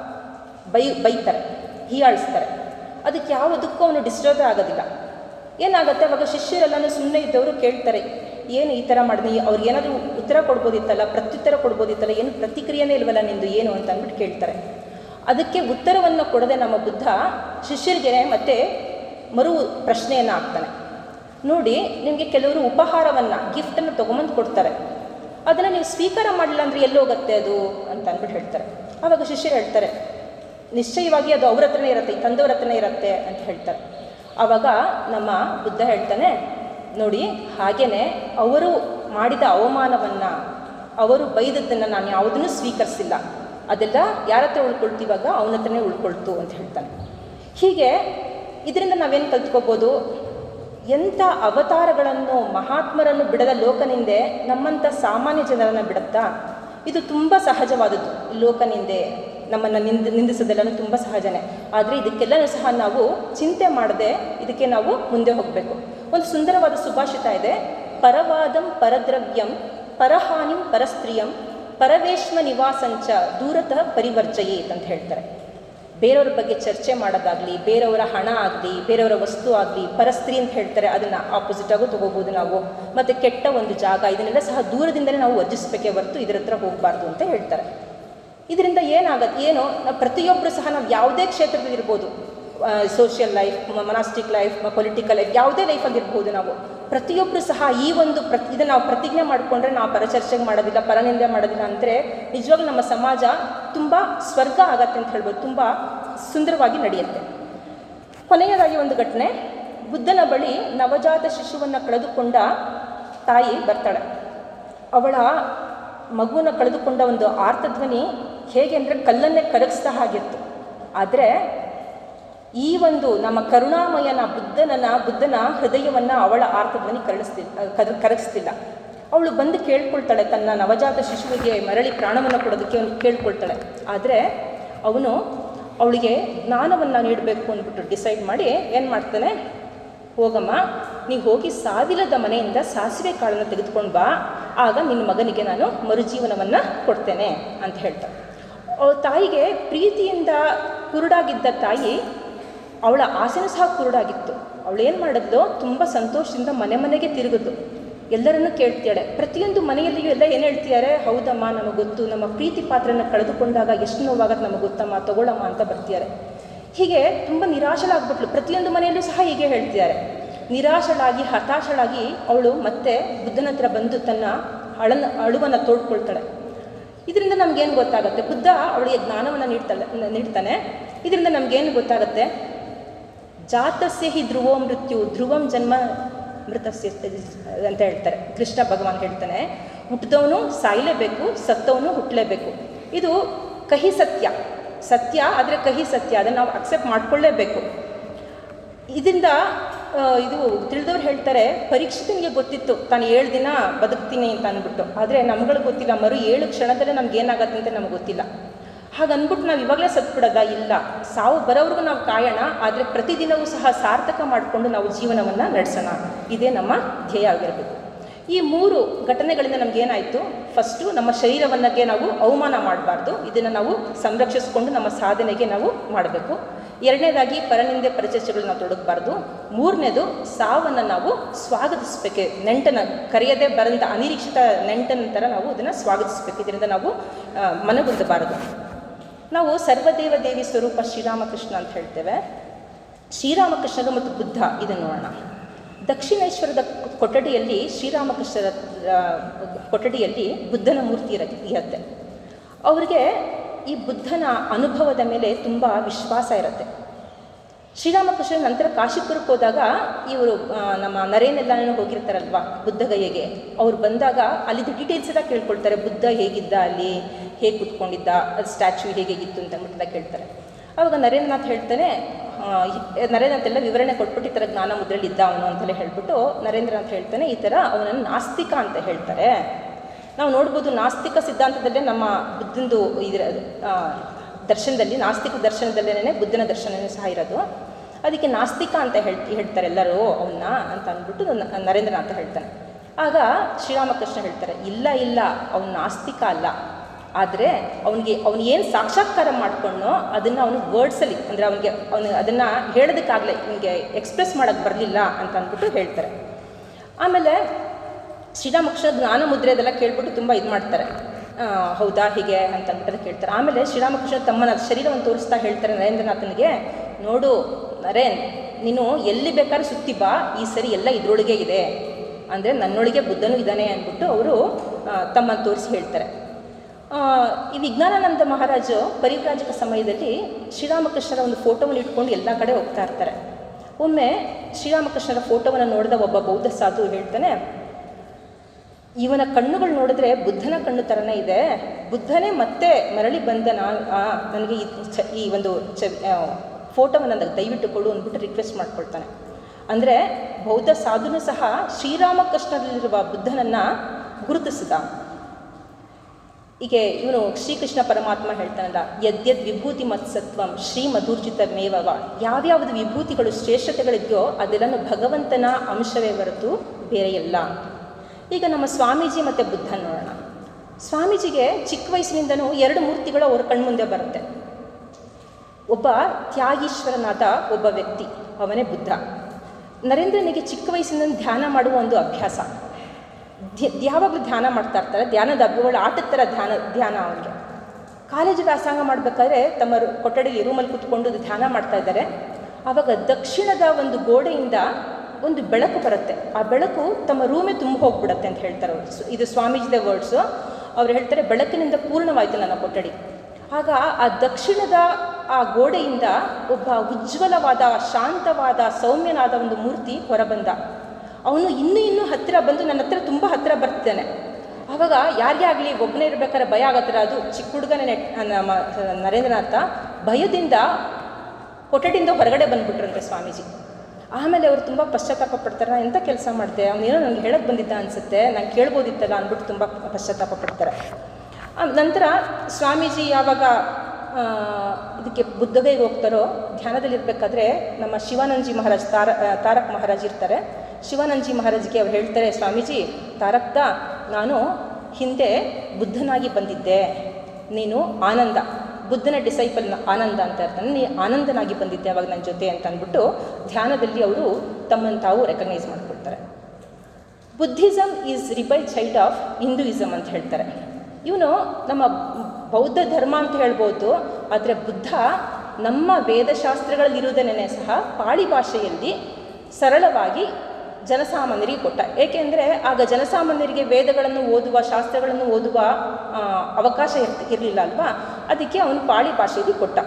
ಬೈ ಬೈತಾರೆ ಹೀಯಾಳಿಸ್ತಾರೆ ಅದಕ್ಕೆ ಯಾವುದಕ್ಕೂ ಅವನು ಡಿಸ್ಟರ್ಬ್ ಆಗೋದಿಲ್ಲ ಏನಾಗುತ್ತೆ ಅವಾಗ ಶಿಷ್ಯರೆಲ್ಲನೂ ಸುಮ್ಮನೆ ಇದ್ದವರು ಕೇಳ್ತಾರೆ ಏನು ಈ ಥರ ಮಾಡಿದ್ನಿ ಅವ್ರಿಗೆ ಏನಾದರೂ ಉತ್ತರ ಕೊಡ್ಬೋದಿತ್ತಲ್ಲ ಪ್ರತ್ಯುತ್ತರ ಕೊಡ್ಬೋದಿತ್ತಲ್ಲ ಏನು ಪ್ರತಿಕ್ರಿಯೆನೇ ಇಲ್ವಲ್ಲ ನಿಂದು ಏನು ಅಂತ ಅಂದ್ಬಿಟ್ಟು ಕೇಳ್ತಾರೆ ಅದಕ್ಕೆ ಉತ್ತರವನ್ನು ಕೊಡದೆ ನಮ್ಮ ಬುದ್ಧ ಶಿಷ್ಯರಿಗೆ ಮತ್ತೆ ಮರು ಪ್ರಶ್ನೆಯನ್ನು ಹಾಕ್ತಾನೆ ನೋಡಿ ನಿಮಗೆ ಕೆಲವರು ಉಪಹಾರವನ್ನು ಗಿಫ್ಟನ್ನು ತೊಗೊಂಬಂದು ಕೊಡ್ತಾರೆ ಅದನ್ನು ನೀವು ಸ್ವೀಕಾರ ಮಾಡಲಿಲ್ಲ ಅಂದರೆ ಎಲ್ಲೋಗುತ್ತೆ ಅದು ಅಂತ ಅಂದ್ಬಿಟ್ಟು ಹೇಳ್ತಾರೆ ಆವಾಗ ಶಿಷ್ಯರು ಹೇಳ್ತಾರೆ ನಿಶ್ಚಯವಾಗಿ ಅದು ಅವ್ರ ಹತ್ರನೇ ಇರುತ್ತೆ ಈ ತಂದವ್ರ ಹತ್ರನೇ ಇರುತ್ತೆ ಅಂತ ಹೇಳ್ತಾರೆ ಆವಾಗ ನಮ್ಮ ಬುದ್ಧ ಹೇಳ್ತಾನೆ ನೋಡಿ ಹಾಗೇನೆ ಅವರು ಮಾಡಿದ ಅವಮಾನವನ್ನು ಅವರು ಬೈದದ್ದನ್ನು ನಾನು ಯಾವುದನ್ನು ಸ್ವೀಕರಿಸಿಲ್ಲ ಅದೆಲ್ಲ ಯಾರ ಹತ್ರ ಉಳ್ಕೊಳ್ತೀವಾಗ ಅವನ ಹತ್ರನೇ ಉಳ್ಕೊಳ್ತು ಅಂತ ಹೇಳ್ತಾನೆ ಹೀಗೆ ಇದರಿಂದ ನಾವೇನು ಕಲ್ತ್ಕೋಬೋದು ಎಂಥ ಅವತಾರಗಳನ್ನು ಮಹಾತ್ಮರನ್ನು ಬಿಡದ ಲೋಕನಿಂದೆ ನಮ್ಮಂಥ ಸಾಮಾನ್ಯ ಜನರನ್ನು ಬಿಡುತ್ತಾ ಇದು ತುಂಬ ಸಹಜವಾದದ್ದು ಲೋಕನಿಂದೆ ನಮ್ಮನ್ನು ನಿಂದ ನಿಂದಿಸೋದೆಲ್ಲನೂ ತುಂಬ ಸಹಜನೇ ಆದರೆ ಇದಕ್ಕೆಲ್ಲನೂ ಸಹ ನಾವು ಚಿಂತೆ ಮಾಡದೆ ಇದಕ್ಕೆ ನಾವು ಮುಂದೆ ಹೋಗಬೇಕು ಒಂದು ಸುಂದರವಾದ ಸುಭಾಷಿತ ಇದೆ ಪರವಾದಂ ಪರದ್ರವ್ಯಂ ಪರಹಾನಿಂ ಪರಸ್ತ್ರೀಯಂ ಪರವೇಶ್ಮ ನಿವಾಸಂಚ ದೂರತಃ ಪರಿವರ್ಜಯೇತ್ ಅಂತ ಹೇಳ್ತಾರೆ ಬೇರೆಯವ್ರ ಬಗ್ಗೆ ಚರ್ಚೆ ಮಾಡೋದಾಗಲಿ ಬೇರೆಯವರ ಹಣ ಆಗಲಿ ಬೇರೆಯವರ ವಸ್ತು ಆಗಲಿ ಪರಸ್ತ್ರೀ ಅಂತ ಹೇಳ್ತಾರೆ ಅದನ್ನು ಆಪೋಸಿಟ್ ಆಗು ತೊಗೋಬೋದು ನಾವು ಮತ್ತು ಕೆಟ್ಟ ಒಂದು ಜಾಗ ಇದನ್ನೆಲ್ಲ ಸಹ ದೂರದಿಂದಲೇ ನಾವು ವರ್ಜಿಸಬೇಕೇ ಹೊರತು ಇದರ ಹತ್ರ ಹೋಗಬಾರ್ದು ಅಂತ ಹೇಳ್ತಾರೆ ಇದರಿಂದ ಏನಾಗತ್ತೆ ಏನು ನಾವು ಪ್ರತಿಯೊಬ್ಬರು ಸಹ ನಾವು ಯಾವುದೇ ಕ್ಷೇತ್ರದಲ್ಲಿ ಇರ್ಬೋದು social life monastic life political life ಯಾವುದೇ ಲೈಫಲ್ಲಿ ಇರ್ಬೋದು ನಾವು ಪ್ರತಿಯೊಬ್ಬರು ಸಹ ಈ ಒಂದು ಪ್ರತಿ ಇದನ್ನು ನಾವು ಪ್ರತಿಜ್ಞೆ ಮಾಡಿಕೊಂಡ್ರೆ ನಾವು ಪರಚರ್ಚೆಗೆ ಮಾಡೋದಿಲ್ಲ ಪರನಿಂದೆ ಮಾಡೋದಿಲ್ಲ ಅಂದರೆ ನಿಜವಾಗ್ಲೂ ನಮ್ಮ ಸಮಾಜ ತುಂಬ ಸ್ವರ್ಗ ಆಗತ್ತೆ ಅಂತ ಹೇಳ್ಬೋದು ತುಂಬ ಸುಂದರವಾಗಿ ನಡೆಯುತ್ತೆ ಕೊನೆಯದಾಗಿ ಒಂದು ಘಟನೆ ಬುದ್ಧನ ಬಳಿ ನವಜಾತ ಶಿಶುವನ್ನು ಕಳೆದುಕೊಂಡ ತಾಯಿ ಬರ್ತಾಳೆ ಅವಳ ಮಗುವನ್ನು ಕಳೆದುಕೊಂಡ ಒಂದು ಆರ್ತಧ್ವನಿ ಹೇಗೆ ಅಂದರೆ ಕಲ್ಲನ್ನೇ ಕರಗಿಸ್ತಾ ಹಾಗಿತ್ತು ಆದರೆ ಈ ಒಂದು ನಮ್ಮ ಕರುಣಾಮಯನ ಬುದ್ಧನನ ಬುದ್ಧನ ಹೃದಯವನ್ನು ಅವಳ ಆರ್ತಧ್ವನಿ ಕರಳಿಸ್ತಿಲ್ಲ ಕದ ಕರಗಿಸ್ತಿಲ್ಲ ಅವಳು ಬಂದು ಕೇಳ್ಕೊಳ್ತಾಳೆ ತನ್ನ ನವಜಾತ ಶಿಶುವಿಗೆ ಮರಳಿ ಪ್ರಾಣವನ್ನು ಕೊಡೋದಕ್ಕೆ ಅವನು ಕೇಳ್ಕೊಳ್ತಾಳೆ ಆದರೆ ಅವನು ಅವಳಿಗೆ ಜ್ಞಾನವನ್ನು ನೀಡಬೇಕು ಅಂದ್ಬಿಟ್ಟು ಡಿಸೈಡ್ ಮಾಡಿ ಏನು ಮಾಡ್ತಾನೆ ಹೋಗಮ್ಮ ನೀವು ಹೋಗಿ ಸಾವಿಲ್ಲದ ಮನೆಯಿಂದ ಸಾಸಿವೆ ಕಾಳನ್ನು ತೆಗೆದುಕೊಂಡು ಬಾ ಆಗ ನಿನ್ನ ಮಗನಿಗೆ ನಾನು ಮರುಜೀವನವನ್ನು ಕೊಡ್ತೇನೆ ಅಂತ ಹೇಳ್ತಾಳೆ ಅವಳ ತಾಯಿಗೆ ಪ್ರೀತಿಯಿಂದ ಕುರುಡಾಗಿದ್ದ ತಾಯಿ ಅವಳ ಆಸೆನೂ ಸಹ ಕುರುಡಾಗಿತ್ತು ಅವಳು ಏನು ಮಾಡಿದ್ಲು ತುಂಬ ಸಂತೋಷದಿಂದ ಮನೆ ಮನೆಗೆ ತಿರುಗಿದ್ಲು ಎಲ್ಲರನ್ನೂ ಕೇಳ್ತಾಳೆ ಪ್ರತಿಯೊಂದು ಮನೆಯಲ್ಲಿಯೂ ಎಲ್ಲ ಏನು ಹೇಳ್ತಿದ್ದಾರೆ ಹೌದಮ್ಮ ನಮಗೆ ಗೊತ್ತು ನಮ್ಮ ಪ್ರೀತಿ ಪಾತ್ರನ ಕಳೆದುಕೊಂಡಾಗ ಎಷ್ಟು ನೋವಾಗತ್ತೆ ನಮಗೆ ಗೊತ್ತಮ್ಮ ತಗೊಳ್ಳಮ್ಮ ಅಂತ ಬರ್ತಿದ್ದಾರೆ ಹೀಗೆ ತುಂಬ ನಿರಾಶಳಾಗ್ಬಿಟ್ಲು ಪ್ರತಿಯೊಂದು ಮನೆಯಲ್ಲೂ ಸಹ ಹೀಗೆ ಹೇಳ್ತಿದ್ದಾರೆ ನಿರಾಶಳಾಗಿ ಹತಾಶಳಾಗಿ ಅವಳು ಮತ್ತೆ ಬುದ್ಧನ ಹತ್ರ ಬಂದು ತನ್ನ ಅಳನ ಅಳುವನ್ನು ತೋಡ್ಕೊಳ್ತಾಳೆ ಇದರಿಂದ ನಮಗೇನು ಗೊತ್ತಾಗುತ್ತೆ ಬುದ್ಧ ಅವಳಿಗೆ ಜ್ಞಾನವನ್ನು ನೀಡ್ತಾಳೆ ನೀಡ್ತಾನೆ ಇದರಿಂದ ನಮಗೇನು ಗೊತ್ತಾಗುತ್ತೆ ಜಾತಸ್ಯ ಹಿ ಧ್ರುವೋ ಮೃತ್ಯು ಧ್ರುವಂ ಜನ್ಮ ಮೃತಸ್ಯ ಅಂತ ಹೇಳ್ತಾರೆ ಕೃಷ್ಣ ಭಗವಾನ್ ಹೇಳ್ತಾನೆ ಹುಟ್ಟಿದವನು ಸಾಯಲೇಬೇಕು ಸತ್ತವನು ಹುಟ್ಟಲೇಬೇಕು ಇದು ಕಹಿ ಸತ್ಯ ಸತ್ಯ ಆದರೆ ಕಹಿ ಸತ್ಯ ಅದನ್ನು ನಾವು ಅಕ್ಸೆಪ್ಟ್ ಮಾಡ್ಕೊಳ್ಳೇಬೇಕು ಇದರಿಂದ ಆ, ಇದು ತಿಳಿದವ್ರು ಹೇಳ್ತಾರೆ ಪರೀಕ್ಷಿತನಿಗೆ ಗೊತ್ತಿತ್ತು ತಾನು ಏಳು ದಿನ ಬದುಕ್ತೀನಿ ಅಂತ ಅಂದ್ಬಿಟ್ಟು ಆದರೆ ನಮ್ಗಳಿಗೆ ಗೊತ್ತಿಲ್ಲ ಮರು ಏಳು ಕ್ಷಣದಲ್ಲೇ ನಮ್ಗೆ ಏನಾಗತ್ತೆ ಅಂತ ನಮ್ಗೆ ಗೊತ್ತಿಲ್ಲ ಹಾಗನ್ಬಿಟ್ಟು ನಾವು ಇವಾಗಲೇ ಸತ್ಬಿಡೋದ ಇಲ್ಲ ಸಾವು ಬರೋವ್ರಿಗೂ ನಾವು ಕಾಯೋಣ ಆದರೆ ಪ್ರತಿದಿನವೂ ಸಹ ಸಾರ್ಥಕ ಮಾಡಿಕೊಂಡು ನಾವು ಜೀವನವನ್ನು ನಡೆಸೋಣ ಇದೇ ನಮ್ಮ ಧ್ಯೇಯ ಆಗಿರಬೇಕು ಈ ಮೂರು ಘಟನೆಗಳಿಂದ ನಮಗೇನಾಯಿತು ಫಸ್ಟು ನಮ್ಮ ಶರೀರವನ್ನಕ್ಕೆ ನಾವು ಅವಮಾನ ಮಾಡಬಾರ್ದು ಇದನ್ನು ನಾವು ಸಂರಕ್ಷಿಸಿಕೊಂಡು ನಮ್ಮ ಸಾಧನೆಗೆ ನಾವು ಮಾಡಬೇಕು ಎರಡನೇದಾಗಿ ಪರನಿಂದೆ ಪರಿಚರ್ಚೆಗಳು ನಾವು ತೊಡಗಬಾರ್ದು ಮೂರನೇದು ಸಾವನ್ನು ನಾವು ಸ್ವಾಗತಿಸಬೇಕು ನೆಂಟನ ಕರೆಯದೇ ಬರಂತ ಅನಿರೀಕ್ಷಿತ ನೆಂಟನ ಥರ ನಾವು ಇದನ್ನು ಸ್ವಾಗತಿಸಬೇಕು ಇದರಿಂದ ನಾವು ಆ, ಮನಗುಂದಬಾರದು ನಾವು ಸರ್ವದೇವ ದೇವಿ ಸ್ವರೂಪ ಶ್ರೀರಾಮಕೃಷ್ಣ ಅಂತ ಹೇಳ್ತೇವೆ ಶ್ರೀರಾಮಕೃಷ್ಣಗ ಮತ್ತು ಬುದ್ಧ ಇದನ್ನು ನೋಡೋಣ ದಕ್ಷಿಣೇಶ್ವರದ ಕೊಠಡಿಯಲ್ಲಿ ಶ್ರೀರಾಮಕೃಷ್ಣರ ಆ, ಕೊಠಡಿಯಲ್ಲಿ ಬುದ್ಧನ ಮೂರ್ತಿ ಇರ ಇರುತ್ತೆ ಅವರಿಗೆ ಈ ಬುದ್ಧನ ಅನುಭವದ ಮೇಲೆ ತುಂಬ ವಿಶ್ವಾಸ ಇರುತ್ತೆ ಶ್ರೀರಾಮಕೃಷ್ಣ ನಂತರ ಕಾಶಿಪುರಕ್ಕೆ ಹೋದಾಗ ಇವರು ಆ, ನಮ್ಮ ನರೇನೆಲ್ಲಾನು ಹೋಗಿರ್ತಾರಲ್ವಾ ಬುದ್ಧಗಯೆಗೆ ಅವ್ರು ಬಂದಾಗ ಅಲ್ಲಿದ್ದು ಡೀಟೇಲ್ಸ್ ಎಲ್ಲ ಕೇಳ್ಕೊಳ್ತಾರೆ ಬುದ್ಧ ಹೇಗಿದ್ದ ಅಲ್ಲಿ ಹೇಗೆ ಕುತ್ಕೊಂಡಿದ್ದ ಅದು ಸ್ಟ್ಯಾಚ್ಯೂ ಹೇಗಿತ್ತು ಅಂತ ಅಂದ್ಬಿಟ್ಟೆಲ್ಲ ಕೇಳ್ತಾರೆ ಆವಾಗ ನರೇಂದ್ರನಾಥ್ ಹೇಳ್ತಾನೆ ಆ, ಈ- ನರೇಂದ್ರನಾಥ್ ಎಲ್ಲ ವಿವರಣೆ ಕೊಟ್ಬಿಟ್ಟು ಈ ಥರ ಜ್ಞಾನ ಮುದ್ರೆಯಲ್ಲಿ ಇದ್ದ ಅವನು ಅಂತೆಲ್ಲ ಹೇಳ್ಬಿಟ್ಟು ನರೇಂದ್ರನಾಥ್ ಹೇಳ್ತಾನೆ ಈ ಥರ ಅವನನ್ನು ನಾಸ್ತಿಕ ಅಂತ ಹೇಳ್ತಾರೆ ನಾವು ನೋಡ್ಬೋದು ನಾಸ್ತಿಕ ಸಿದ್ಧಾಂತದಲ್ಲೇ ನಮ್ಮ ಬುದ್ಧಂದು ಇದರ ಆ, ದರ್ಶನದಲ್ಲಿ ನಾಸ್ತಿಕ ದರ್ಶನದಲ್ಲೇ ಬುದ್ಧನ ದರ್ಶನವೇ ಸಹ ಇರೋದು ಅದಕ್ಕೆ ನಾಸ್ತಿಕ ಅಂತ ಹೇಳ್ ಹೇಳ್ತಾರೆ ಎಲ್ಲರೂ ಅವನ್ನ ಅಂತ ಅಂದ್ಬಿಟ್ಟು ನ- ನರೇಂದ್ರನಾಥ ಹೇಳ್ತಾನೆ ಆಗ ಶ್ರೀರಾಮಕೃಷ್ಣ ಹೇಳ್ತಾರೆ ಇಲ್ಲ ಇಲ್ಲ ಅವನು ನಾಸ್ತಿಕ ಅಲ್ಲ ಆದರೆ ಅವನಿಗೆ ಅವನು ಏನು ಸಾಕ್ಷಾತ್ಕಾರ ಮಾಡ್ಕೊಂಡೋ ಅದನ್ನು ಅವನು ವರ್ಡ್ಸಲ್ಲಿ ಅಂದರೆ ಅವನಿಗೆ ಅವನು ಅದನ್ನು ಹೇಳೋದಕ್ಕಾಗಲೇ ಇವನಿಗೆ ಎಕ್ಸ್ಪ್ರೆಸ್ ಮಾಡೋಕ್ಕೆ ಬರಲಿಲ್ಲ ಅಂತ ಅಂದ್ಬಿಟ್ಟು ಹೇಳ್ತಾರೆ ಆಮೇಲೆ ಶ್ರೀರಾಮಕೃಷ್ಣ ಜ್ಞಾನ ಮುದ್ರೆ ಅದೆಲ್ಲ ಕೇಳ್ಬಿಟ್ಟು ತುಂಬ ಇದು ಮಾಡ್ತಾರೆ ಆ, ಹೌದಾ ಹೀಗೆ ಅಂತ ಅಂದ್ಬಿಟ್ಟು ಕೇಳ್ತಾರೆ ಆಮೇಲೆ ಶ್ರೀರಾಮಕೃಷ್ಣ ತಮ್ಮನ ಶರೀರವನ್ನು ತೋರಿಸ್ತಾ ಹೇಳ್ತಾರೆ ನರೇಂದ್ರನಾಥನಿಗೆ ನೋಡು ನರೇನ್ ನೀನು ಎಲ್ಲಿ ಬೇಕಾದ್ರೂ ಸುತ್ತಿ ಬಾ ಈ ಸರಿ ಎಲ್ಲ ಇದರೊಳಗೆ ಇದೆ ಅಂದರೆ ನನ್ನೊಳಗೆ ಬುದ್ಧನೂ ಇದ್ದಾನೆ ಅಂದ್ಬಿಟ್ಟು ಅವರು ತಮ್ಮನ್ನು ತೋರಿಸಿ ಹೇಳ್ತಾರೆ ಆ, ಈ ವಿಜ್ಞಾನಾನಂದ ಮಹಾರಾಜು ಪರಿವ್ರಾಜಕ ಸಮಯದಲ್ಲಿ ಶ್ರೀರಾಮಕೃಷ್ಣರ ಒಂದು ಫೋಟೋವನ್ನು ಇಟ್ಕೊಂಡು ಎಲ್ಲ ಕಡೆ ಹೋಗ್ತಾ ಇರ್ತಾರೆ ಒಮ್ಮೆ ಶ್ರೀರಾಮಕೃಷ್ಣರ ಫೋಟೋವನ್ನು ನೋಡಿದ ಒಬ್ಬ ಬೌದ್ಧ ಸಾಧು ಹೇಳ್ತಾನೆ ಇವನ ಕಣ್ಣುಗಳು ನೋಡಿದ್ರೆ ಬುದ್ಧನ ಕಣ್ಣು ಥರನೇ ಇದೆ ಬುದ್ಧನೇ ಮತ್ತೆ ಮರಳಿ ಬಂದ ನಾ ಆ, ನನಗೆ ಈ ಚ ಈ ಒಂದು ಚ ಫೋಟೋವನ್ನು ನನಗೆ ದಯವಿಟ್ಟು ಕೊಡು ಅಂದ್ಬಿಟ್ಟು ರಿಕ್ವೆಸ್ಟ್ ಮಾಡ್ಕೊಳ್ತಾನೆ ಅಂದರೆ ಬೌದ್ಧ ಸಾಧುನು ಸಹ ಶ್ರೀರಾಮಕೃಷ್ಣದಲ್ಲಿರುವ ಬುದ್ಧನನ್ನು ಗುರುತಿಸಿದ ಹೀಗೆ ಇವನು ಶ್ರೀಕೃಷ್ಣ ಪರಮಾತ್ಮ ಹೇಳ್ತಾನಲ್ಲ ಯದ್ಯದ್ ವಿಭೂತಿ ಮತ್ಸತ್ವಂ ಶ್ರೀ ಮಧುರ್ಜಿತ ಮೇವವ ಯಾವ್ಯಾವುದು ವಿಭೂತಿಗಳು ಶ್ರೇಷ್ಠತೆಗಳಿದೆಯೋ ಅದೆಲ್ಲನೂ ಭಗವಂತನ ಅಂಶವೇ ಹೊರತು ಬೇರೆ ಎಲ್ಲ ಈಗ ನಮ್ಮ ಸ್ವಾಮೀಜಿ ಮತ್ತು ಬುದ್ಧ ನೋಡೋಣ ಸ್ವಾಮೀಜಿಗೆ ಚಿಕ್ಕ ವಯಸ್ಸಿನಿಂದನೂ ಎರಡು ಮೂರ್ತಿಗಳು ಅವ್ರ ಕಣ್ಮುಂದೆ ಬರುತ್ತೆ ಒಬ್ಬ ತ್ಯಾಗೀಶ್ವರನಾದ ಒಬ್ಬ ವ್ಯಕ್ತಿ ಅವನೇ ಬುದ್ಧ ನರೇಂದ್ರನಿಗೆ ಚಿಕ್ಕ ವಯಸ್ಸಿನಿಂದ ಧ್ಯಾನ ಮಾಡುವ ಒಂದು ಅಭ್ಯಾಸ ಧ್ಯ ಯಾವಾಗಲೂ ಧ್ಯಾನ ಮಾಡ್ತಾ ಇರ್ತಾರೆ ಧ್ಯಾನದ ಅಭ್ಯಗಳು ಆಟದ ಥರ ಧ್ಯಾನ ಧ್ಯಾನ ಅವನಿಗೆ ಕಾಲೇಜು ವ್ಯಾಸಂಗ ಮಾಡಬೇಕಾದ್ರೆ ತಮ್ಮ ರು- ಕೊಠಡಿಲಿ ರೂಮಲ್ಲಿ ಕೂತ್ಕೊಂಡು ಧ್ಯಾನ ಮಾಡ್ತಾ ಇದ್ದಾರೆ ಆವಾಗ ದಕ್ಷಿಣದ ಒಂದು ಗೋಡೆಯಿಂದ ಒಂದು ಬೆಳಕು ಬರುತ್ತೆ ಆ ಬೆಳಕು ತಮ್ಮ ರೂಮೇ ತುಂಬ ಹೋಗ್ಬಿಡತ್ತೆ ಅಂತ ಹೇಳ್ತಾರೆ ಅವರು ಸ್- ಇದು ಸ್ವಾಮೀಜಿದ ವರ್ಡ್ಸು ಅವ್ರು ಹೇಳ್ತಾರೆ ಬೆಳಕಿನಿಂದ ಪೂರ್ಣವಾಯಿತು ನನ್ನ ಕೊಠಡಿ ಆಗ ಆ ದಕ್ಷಿಣದ ಆ ಗೋಡೆಯಿಂದ ಒಬ್ಬ ಉಜ್ವಲವಾದ ಶಾಂತವಾದ ಸೌಮ್ಯನಾದ ಒಂದು ಮೂರ್ತಿ ಹೊರಬಂದ ಅವನು ಇನ್ನೂ ಇನ್ನೂ ಹತ್ತಿರ ಬಂದು ನನ್ನ ಹತ್ರ ತುಂಬ ಹತ್ತಿರ ಬರ್ತಿದ್ದಾನೆ ಆವಾಗ ಯಾರಿಗೇ ಆಗಲಿ ಒಬ್ಬನೇ ಇರ್ಬೇಕಾದ್ರೆ ಭಯ ಆಗತ್ತರ ಅದು ಚಿಕ್ಕ ಹುಡುಗನೇ ನೆಟ್ ನಮ್ಮ ನರೇಂದ್ರನಾಥ ಭಯದಿಂದ ಕೊಠಡಿಯಿಂದ ಹೊರಗಡೆ ಬಂದ್ಬಿಟ್ರಂತೆ ಸ್ವಾಮೀಜಿ ಆಮೇಲೆ ಅವರು ತುಂಬ ಪಶ್ಚಾತ್ತಾಪ ಪಡ್ತಾರೆ ನಾನು ಎಂಥ ಕೆಲಸ ಮಾಡಿದೆ ಅವನೇನೋ ನನಗೆ ಹೇಳಕ್ಕೆ ಬಂದಿದ್ದ ಅನಿಸುತ್ತೆ ನಾನು ಕೇಳ್ಬೋದಿತ್ತಲ್ಲ ಅಂದ್ಬಿಟ್ಟು ತುಂಬ ಪಶ್ಚಾತ್ತಾಪ ಪಡ್ತಾರೆ ಆ, ನಂತರ ಸ್ವಾಮೀಜಿ ಯಾವಾಗ ಆ, ಇದಕ್ಕೆ ಬುದ್ಧಗೈಗೆ ಹೋಗ್ತಾರೋ ಧ್ಯಾನದಲ್ಲಿರಬೇಕಾದ್ರೆ ನಮ್ಮ ಶಿವಾನಂದಜಿ ಮಹಾರಾಜ್ ತಾರ ಆ, ತಾರಕ್ ಮಹಾರಾಜ್ ಇರ್ತಾರೆ ಶಿವಾನಂದಜಿ ಮಹಾರಾಜ್ಗೆ ಅವ್ರು ಹೇಳ್ತಾರೆ ಸ್ವಾಮೀಜಿ ತಾರಕ್ದ ನಾನು ಹಿಂದೆ ಬುದ್ಧನಾಗಿ ಬಂದಿದ್ದೆ ನೀನು ಆನಂದ ಬುದ್ಧನ ಡಿಸೈಪಲ್ ಆನಂದ ಅಂತ ಇರ್ತಾನೆ ನೀ ಆನಂದನಾಗಿ ಬಂದಿದ್ದೆ ಅವಾಗ ನನ್ನ ಜೊತೆ ಅಂತ ಅಂದ್ಬಿಟ್ಟು ಧ್ಯಾನದಲ್ಲಿ ಅವರು ತಮ್ಮನ್ನು ತಾವು ರೆಕಗ್ನೈಸ್ ಮಾಡ್ಕೊಳ್ತಾರೆ Buddhism is rebel child of Hinduism ಅಂತ ಹೇಳ್ತಾರೆ ಇವನು ನಮ್ಮ ಬೌದ್ಧ ಧರ್ಮ ಅಂತ ಹೇಳ್ಬೋದು ಆದರೆ ಬುದ್ಧ ನಮ್ಮ ವೇದಶಾಸ್ತ್ರಗಳಲ್ಲಿರುವುದನ್ನೇ ಸಹ ಪಾಳಿ ಭಾಷೆಯಲ್ಲಿ ಸರಳವಾಗಿ ಜನಸಾಮಾನ್ಯರಿಗೆ ಕೊಟ್ಟ ಏಕೆಂದರೆ ಆಗ ಜನಸಾಮಾನ್ಯರಿಗೆ ವೇದಗಳನ್ನು ಓದುವ ಶಾಸ್ತ್ರಗಳನ್ನು ಓದುವ ಆ, ಅವಕಾಶ ಇರ್ತ ಇರಲಿಲ್ಲ ಅಲ್ವಾ ಅದಕ್ಕೆ ಅವನು ಪಾಳಿ ಭಾಷೆಯಲ್ಲಿ ಕೊಟ್ಟ